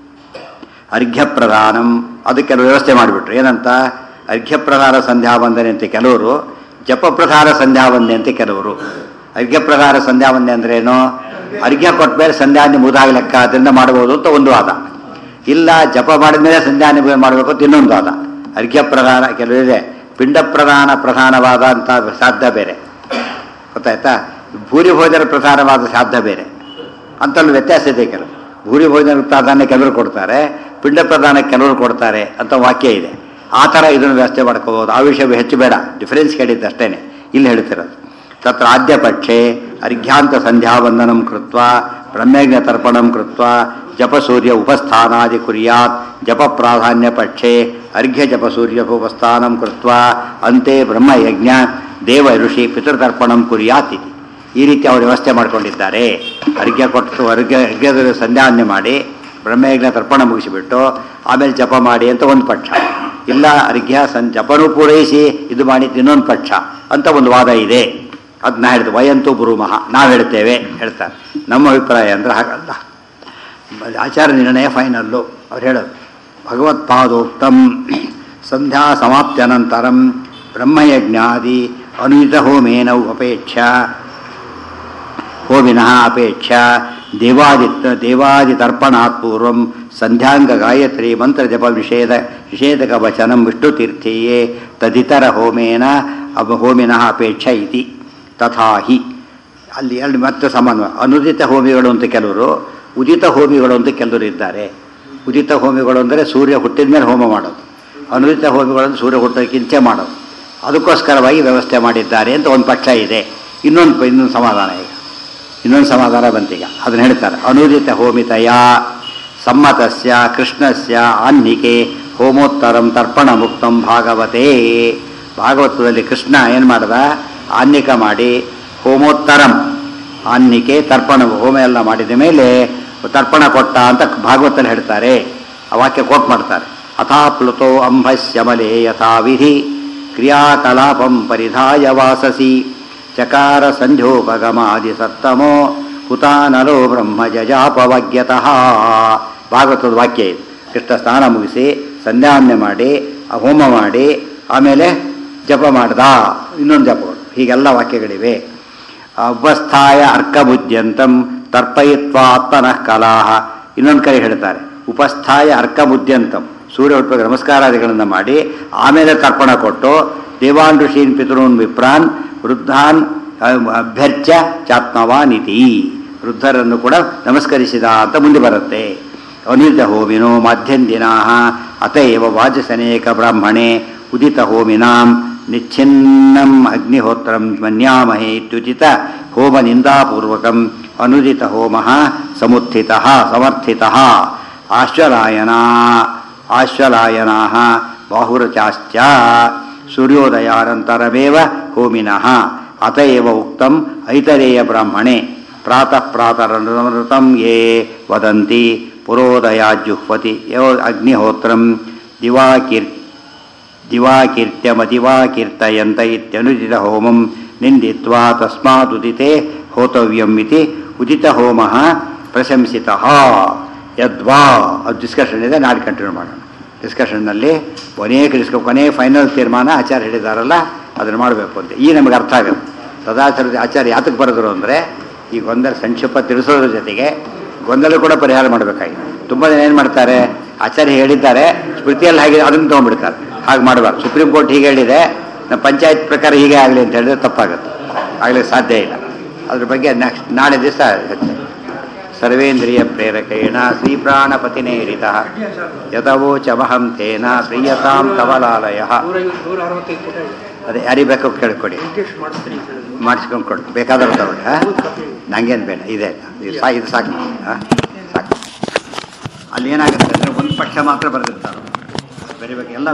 ಅರ್ಘ್ಯ ಪ್ರಧಾನಂ ಅದಕ್ಕೆ ಕೆಲವು ವ್ಯವಸ್ಥೆ ಮಾಡಿಬಿಟ್ರು ಏನಂತ ಅರ್ಘ್ಯ ಪ್ರಧಾನ ಸಂಧ್ಯಾವಂದನೆ ಅಂತ ಕೆಲವರು ಜಪ ಪ್ರಧಾನ ಸಂಧ್ಯಾವಂದನೆ ಅಂತ ಕೆಲವರು ಅರ್ಘ್ಯ ಪ್ರಧಾನ ಸಂಧ್ಯಾವಂದನೆ ಅಂದ್ರೆ ಏನು ಅರ್ಘ್ಯ ಕೊಟ್ಟ ಮೇಲೆ ಸಂಧ್ಯಾನೆ ಮುಗಿದಾಗ ಲೆಕ್ಕ ಅದರಿಂದ ಮಾಡಬಹುದು ಅಂತ ಒಂದು ವಾದ ಇಲ್ಲ ಜಪ ಮಾಡಿದ ಮೇಲೆ ಸಂಧ್ಯಾನೆ ಮಾಡಬೇಕು ಅಂತ ಇನ್ನೊಂದು ವಾದ ಅರ್ಘ್ಯ ಪ್ರಧಾನ ಕೆಲವಿದೆ ಪಿಂಡ ಪ್ರಧಾನ ಪ್ರಧಾನವಾದ ಅಂತ ಸಾಧ್ಯ ಬೇರೆ ಗೊತ್ತಾಯ್ತಾ ಭೂರಿ ಭೋಜನ ಪ್ರಧಾನವಾದ ಶ್ರಾದ್ದ ಬೇರೆ ಅಂತಲ್ಲಿ ವ್ಯತ್ಯಾಸ ಇದೆ ಕೆಲವು ಭೂರಿ ಭೋಜನ ಪ್ರಾಧಾನ್ಯ ಕೆಲವರು ಕೊಡ್ತಾರೆ ಪಿಂಡ ಪ್ರಧಾನ ಕೆಲವರು ಕೊಡ್ತಾರೆ ಅಂತ ವಾಕ್ಯ ಇದೆ ಆ ಥರ ಇದನ್ನು ವ್ಯವಸ್ಥೆ ಮಾಡ್ಕೋಬೋದು ಆ ವಿಷಯ ಹೆಚ್ಚು ಬೇಡ ಡಿಫರೆನ್ಸ್ ಕೇಳಿದ್ದು ಅಷ್ಟೇನೆ ಇಲ್ಲಿ ಹೇಳ್ತಿರೋದು ತತ್ರ ಆದ್ಯ ಪಕ್ಷೆ ಅರ್ಘ್ಯಾಂತ ಸಂಧ್ಯಾವಂದನಂ ಕೃತ್ವ ಬ್ರಹ್ಮಜ್ಞ ತರ್ಪಣಂ ಕೃತ್ವ ಜಪಸೂರ್ಯ ಉಪಸ್ಥಾನಾದಿ ಕುರ್ಯಾತ್ ಜಪ ಪ್ರಾಧಾನ್ಯ ಪಕ್ಷೆ ಅರ್ಘ್ಯ ಜಪಸೂರ್ಯ ಉಪಸ್ಥಾನಂ ಕೃತ್ವ ಅಂತೆ ಬ್ರಹ್ಮಯಜ್ಞ ದೇವ ಋಷಿ ಪಿತೃತರ್ಪಣಂ ಕುರ್ಯಾತ್ ಇತಿ ಈ ರೀತಿ ಅವರು ವ್ಯವಸ್ಥೆ ಮಾಡ್ಕೊಂಡಿದ್ದಾರೆ ಅರ್ಘ್ಯ ಕೊಟ್ಟು ಅರ್ಘ್ಯ ಅರ್ಘ್ಯದ ಸಂಧ್ಯಾವನೆ ಮಾಡಿ ಬ್ರಹ್ಮಯಜ್ಞ ತರ್ಪಣ ಮುಗಿಸಿಬಿಟ್ಟು ಆಮೇಲೆ ಜಪ ಮಾಡಿ ಅಂತ ಒಂದು ಪಕ್ಷ ಇಲ್ಲ ಅರ್ಘ್ಯ ಸನ್ ಜಪನೂ ಪೂರೈಸಿ ಇದು ಮಾಡಿ ಇನ್ನೊಂದು ಪಕ್ಷ ಅಂತ ಒಂದು ವಾದ ಇದೆ ಅದನ್ನ ಹೇಳಿದ್ದು ವಯಂತು ಗುರುಮಃ ನಾವು ಹೇಳ್ತೇವೆ ಹೇಳ್ತಾರೆ ನಮ್ಮ ಅಭಿಪ್ರಾಯ ಅಂದ್ರೆ ಹಾಗಲ್ಲ ಆಚಾರ ನಿರ್ಣಯ ಫೈನಲ್ಲು ಅವ್ರು ಹೇಳೋದು ಭಗವತ್ಪಾದೋಕ್ತಂ ಸಂಧ್ಯಾ ಸಮಾಪ್ತ್ಯನಂತರಂ ಬ್ರಹ್ಮಯಜ್ಞಾದಿ ಅನುಯಿತ ಹೋಮೇನ ಅಪೇಕ್ಷ ಹೋಮಿನಃ ಅಪೇಕ್ಷ ದೇವಾದಿ ದೇವಾದಿತರ್ಪಣಾತ್ ಪೂರ್ವಂ ಸಂಧ್ಯಾಂಗ ಗಾಯತ್ರಿ ಮಂತ್ರ ಜಪ ನಿಷೇಧ ನಿಷೇಧಕ ವಚನಂ ವಿಷ್ಣುತೀರ್ಥೀಯೇ ತದಿತರ ಹೋಮೇನ ಅಪ ಹೋಮಿನಃ ಅಪೇಕ್ಷ ಇತಿ ತಥಾ ಹಿ ಅಲ್ಲಿ ಎರಡು ಮತ್ತೆ ಸಮಾನ ಅನುದಿತ ಹೋಮಿಗಳು ಅಂತ ಕೆಲವರು ಉದಿತ ಹೋಮಿಗಳು ಅಂತ ಕೆಲವರು ಇದ್ದಾರೆ ಉದಿತ ಹೋಮಿಗಳು ಅಂದರೆ ಸೂರ್ಯ ಹುಟ್ಟಿದ ಮೇಲೆ ಹೋಮ ಮಾಡೋದು ಅನುದಿತ ಹೋಮಿಗಳು ಅಂದರೆ ಸೂರ್ಯ ಹುಟ್ಟೋಕ್ಕಿಂಚೆ ಮಾಡೋದು ಅದಕ್ಕೋಸ್ಕರವಾಗಿ ವ್ಯವಸ್ಥೆ ಮಾಡಿದ್ದಾರೆ ಅಂತ ಒಂದು ಪಕ್ಷ ಇದೆ ಇನ್ನೊಂದು ಇನ್ನೊಂದು ಸಮಾಧಾನ ಈಗ ಇನ್ನೊಂದು ಸಮಾಧಾನ ಬಂತೀಗ ಅದನ್ನ ಹೇಳ್ತಾರೆ ಅನುದಿತ ಹೋಮಿತಯ ಸಮ್ಮತಸ್ಯ ಕೃಷ್ಣಸ್ಯ ಆನ್ನಿಕೆ ಹೋಮೋತ್ತರಂ ತರ್ಪಣ ಮುಕ್ತಂ ಭಾಗವತೇ ಭಾಗವತದಲ್ಲಿ ಕೃಷ್ಣ ಏನು ಮಾಡ್ದ ಆನ್ನಿಕ ಮಾಡಿ ಹೋಮೋತ್ತರಂ ಆನ್ನಿಕೆ ತರ್ಪಣ ಹೋಮ ಎಲ್ಲ ಮಾಡಿದ ಮೇಲೆ ತರ್ಪಣ ಕೊಟ್ಟ ಅಂತ ಭಾಗವತಲ್ಲಿ ಹೇಳ್ತಾರೆ ಆ ವಾಕ್ಯ ಕೋಟ್ ಮಾಡ್ತಾರೆ ಅಥಾಪ್ಲುತೋ ಅಂಭಸ್ಯಮಲೆ ಯಥಾ ವಿಧಿ ಕ್ರಿಯಾಕಲಾಪಂ ಪರಿಧಾಯ ವಾಸಸಿ ಚಕಾರ ಸಂಧ್ಯೋಪಗಮಾದಿ ಸತ್ತಮೋ ಹುತಾನಲೋ ಬ್ರಹ್ಮ ಜಜಾಪವಗ್ಯತಃ ಭಾಗವತದ ವಾಕ್ಯ ಇದು ಕೃಷ್ಣ ಸ್ನಾನ ಮುಗಿಸಿ ಸಂಧ್ಯಾವನ್ನೆ ಮಾಡಿ ಆ ಹೋಮ ಮಾಡಿ ಆಮೇಲೆ ಜಪ ಮಾಡ್ದ ಇನ್ನೊಂದು ಜಪಗಳು ಹೀಗೆಲ್ಲ ವಾಕ್ಯಗಳಿವೆ ಉಪಸ್ಥಾಯ ಅರ್ಕಬುದ್ಯಂತಂ ತರ್ಪಯಿತ್ವ ಆತ್ಮನಃ ಕಲಾಹ ಇನ್ನೊಂದು ಕಡೆ ಹೇಳ್ತಾರೆ ಉಪಸ್ಥಾಯ ಅರ್ಕಬುದ್ಯಂತಂ ಸೂರ್ಯ ಹುಟ್ಟುವಾಗ ನಮಸ್ಕಾರಾದಿಗಳನ್ನು ಮಾಡಿ ಆಮೇಲೆ ತರ್ಪಣ ಕೊಟ್ಟು ದೇವಾನ್ ಋಷೀನ್ ಪಿತೃನ್ ವಿಪ್ರಾನ್ ವೃದ್ಧಾನ್ ಅಭ್ಯರ್ಚ್ಯ ಚಾತ್ಮವಾನಿತಿ ವೃದ್ಧರನ್ನು ಕೂಡ ನಮಸ್ಕರಿಸಿದ ಅಂತ ಮುಂದೆ ಬರುತ್ತೆ ಅನಿರ್ಧ ಹೋಮಿನೋ ಮಧ್ಯಂದಿನಾ ಅತಏವ ವಾಚಸನೇಕ ಬ್ರಾಹ್ಮಣೆ ಉದಿತ ಹೋಮಿನಾಂ ನಿಚ್ಛಿನ್ನಂ ಅಗ್ನಿಹೋತ್ರಂ ಮನ್ಯಾಮಹೇ ಇತ್ಯುಚಿತ ಹೋಮ ನಿಂದಾಪೂರ್ವಕಂ ಅನುದಿತ ಹೋಮ ಸಮುತ್ಥಿತ ಸಮರ್ಥಿತ ಆಶ್ವಲಾಯನಾ ಆಶ್ವಲಾಯನಾ ಬಾಹುರಚಾಶ್ಚ ಸೂರ್ಯೋದಯಾನಂತರಮೇವ ಹೋಮಿನಃ ಅತಏವ ಉಕ್ತಂ ಐತರೇಯ ಬ್ರಾಹ್ಮಣೆ ಪ್ರಾತಃ ಪ್ರಾತರನೃತಂ ಯೇ ವದಂತಿ ಪುರೋದಯಾಜುಹ್ವತಿ ಯೋ ಅಗ್ನಿಹೋತ್ರಂ ದಿವಾಕೀರ್ ದಿವಾಕೀರ್ತ್ಯಮದಿವಾಕೀರ್ತಯಂತ ಇತ್ಯನುದಿತ ಹೋಮಂ ನಿಂದಿತ್ವಾ ತಸ್ಮಾದುದಿತೆ ಹೋತವ್ಯಂ ಇತಿ ಉದಿತ ಹೋಮ ಪ್ರಶಂಸಿತಃ ಯದ್ವಾ ಅದು ಡಿಸ್ಕಷನ್ ಇದೆ ನಾಳೆ ಕಂಟಿನ್ಯೂ ಮಾಡೋಣ ಡಿಸ್ಕಷನ್ನಲ್ಲಿ ಕೊನೆಯ ಡಿಸ್ಕ ಕೊನೆ ಫೈನಲ್ ತೀರ್ಮಾನ ಆಚಾರ್ಯ ಹೇಳಿದಾರಲ್ಲ ಅದನ್ನು ಮಾಡಬೇಕು ಅಂತ ಈ ನಮಗೆ ಅರ್ಥ ಆಗುತ್ತೆ ಸದಾಚಾರ್ಯ ಆಚಾರ್ಯ ಯಾತಕ್ಕೆ ಬರೆದ್ರು ಅಂದರೆ ಈ ಗೊಂದಲ ಸಂಕ್ಷಿಪ್ತ ತಿಳಿಸೋದ್ರ ಜೊತೆಗೆ ಗೊಂದಲ ಕೂಡ ಪರಿಹಾರ ಮಾಡಬೇಕಾಗಿ ತುಂಬ ಜನ ಏನು ಮಾಡ್ತಾರೆ ಆಚಾರ್ಯ ಹೇಳಿದ್ದಾರೆ ಸ್ಮೃತಿಯಲ್ಲಿ ಹಾಗೆ ಅದನ್ನು ತೊಗೊಂಡ್ಬಿಡ್ತಾರೆ ಹಾಗೆ ಮಾಡಬಾರ್ದು ಸುಪ್ರೀಂ ಕೋರ್ಟ್ ಹೀಗೆ ಹೇಳಿದೆ ನಮ್ಮ ಪಂಚಾಯತ್ ಪ್ರಕಾರ ಹೀಗೆ ಆಗಲಿ ಅಂತ ಹೇಳಿದ್ರೆ ತಪ್ಪಾಗುತ್ತೆ ಆಗಲಿಕ್ಕೆ ಸಾಧ್ಯ ಇಲ್ಲ ಅದ್ರ ಬಗ್ಗೆ ನೆಕ್ಸ್ಟ್ ನಾಳೆ ದಿವಸ ಹೆಚ್ಚು ಸರ್ವೇಂದ್ರಿಯ ಪ್ರೇರಕೇಣ ಶ್ರೀಪ್ರಾಣಪತಿನೇರಿತ ಯಥವೋಚಮಹಂ ತೇನ ಪ್ರಿಯತಾಂ ಕವಲಾಲಯ ನೂರ ನೂರ ಅರವತ್ತೈದು ಫೋಟೋ ಇದೆ ಅದೇ ಯಾರಿಗೆ ಬೇಕೋ ಕೇಳ್ಕೊಡಿ ಇಂಟ್ರೆಸ್ಟ್ ಮಾಡಿಸ್ತೀನಿ ಅಂತ ಹೇಳಿದ್ರು. ಮಾಡಿಸ್ಕೊಂಡು ಕೊಡಿ ಬೇಕಾದ್ರೆ ತಗೊಳ್ಳಿ ಹಾಂ ನಂಗೇನು ಬೇಡ ಇದೆ ಇದು ಸಾ ಇದು ಸಾಕು ಹಾಂ ಸಾಕು ಅಲ್ಲಿ ಏನಾಗುತ್ತೆ ಅಂದರೆ ಒಂದು ಪಕ್ಷ ಮಾತ್ರ ಬರೆದಿರ್ತಾರೆ ಬರಿಬೇಕು ಎಲ್ಲ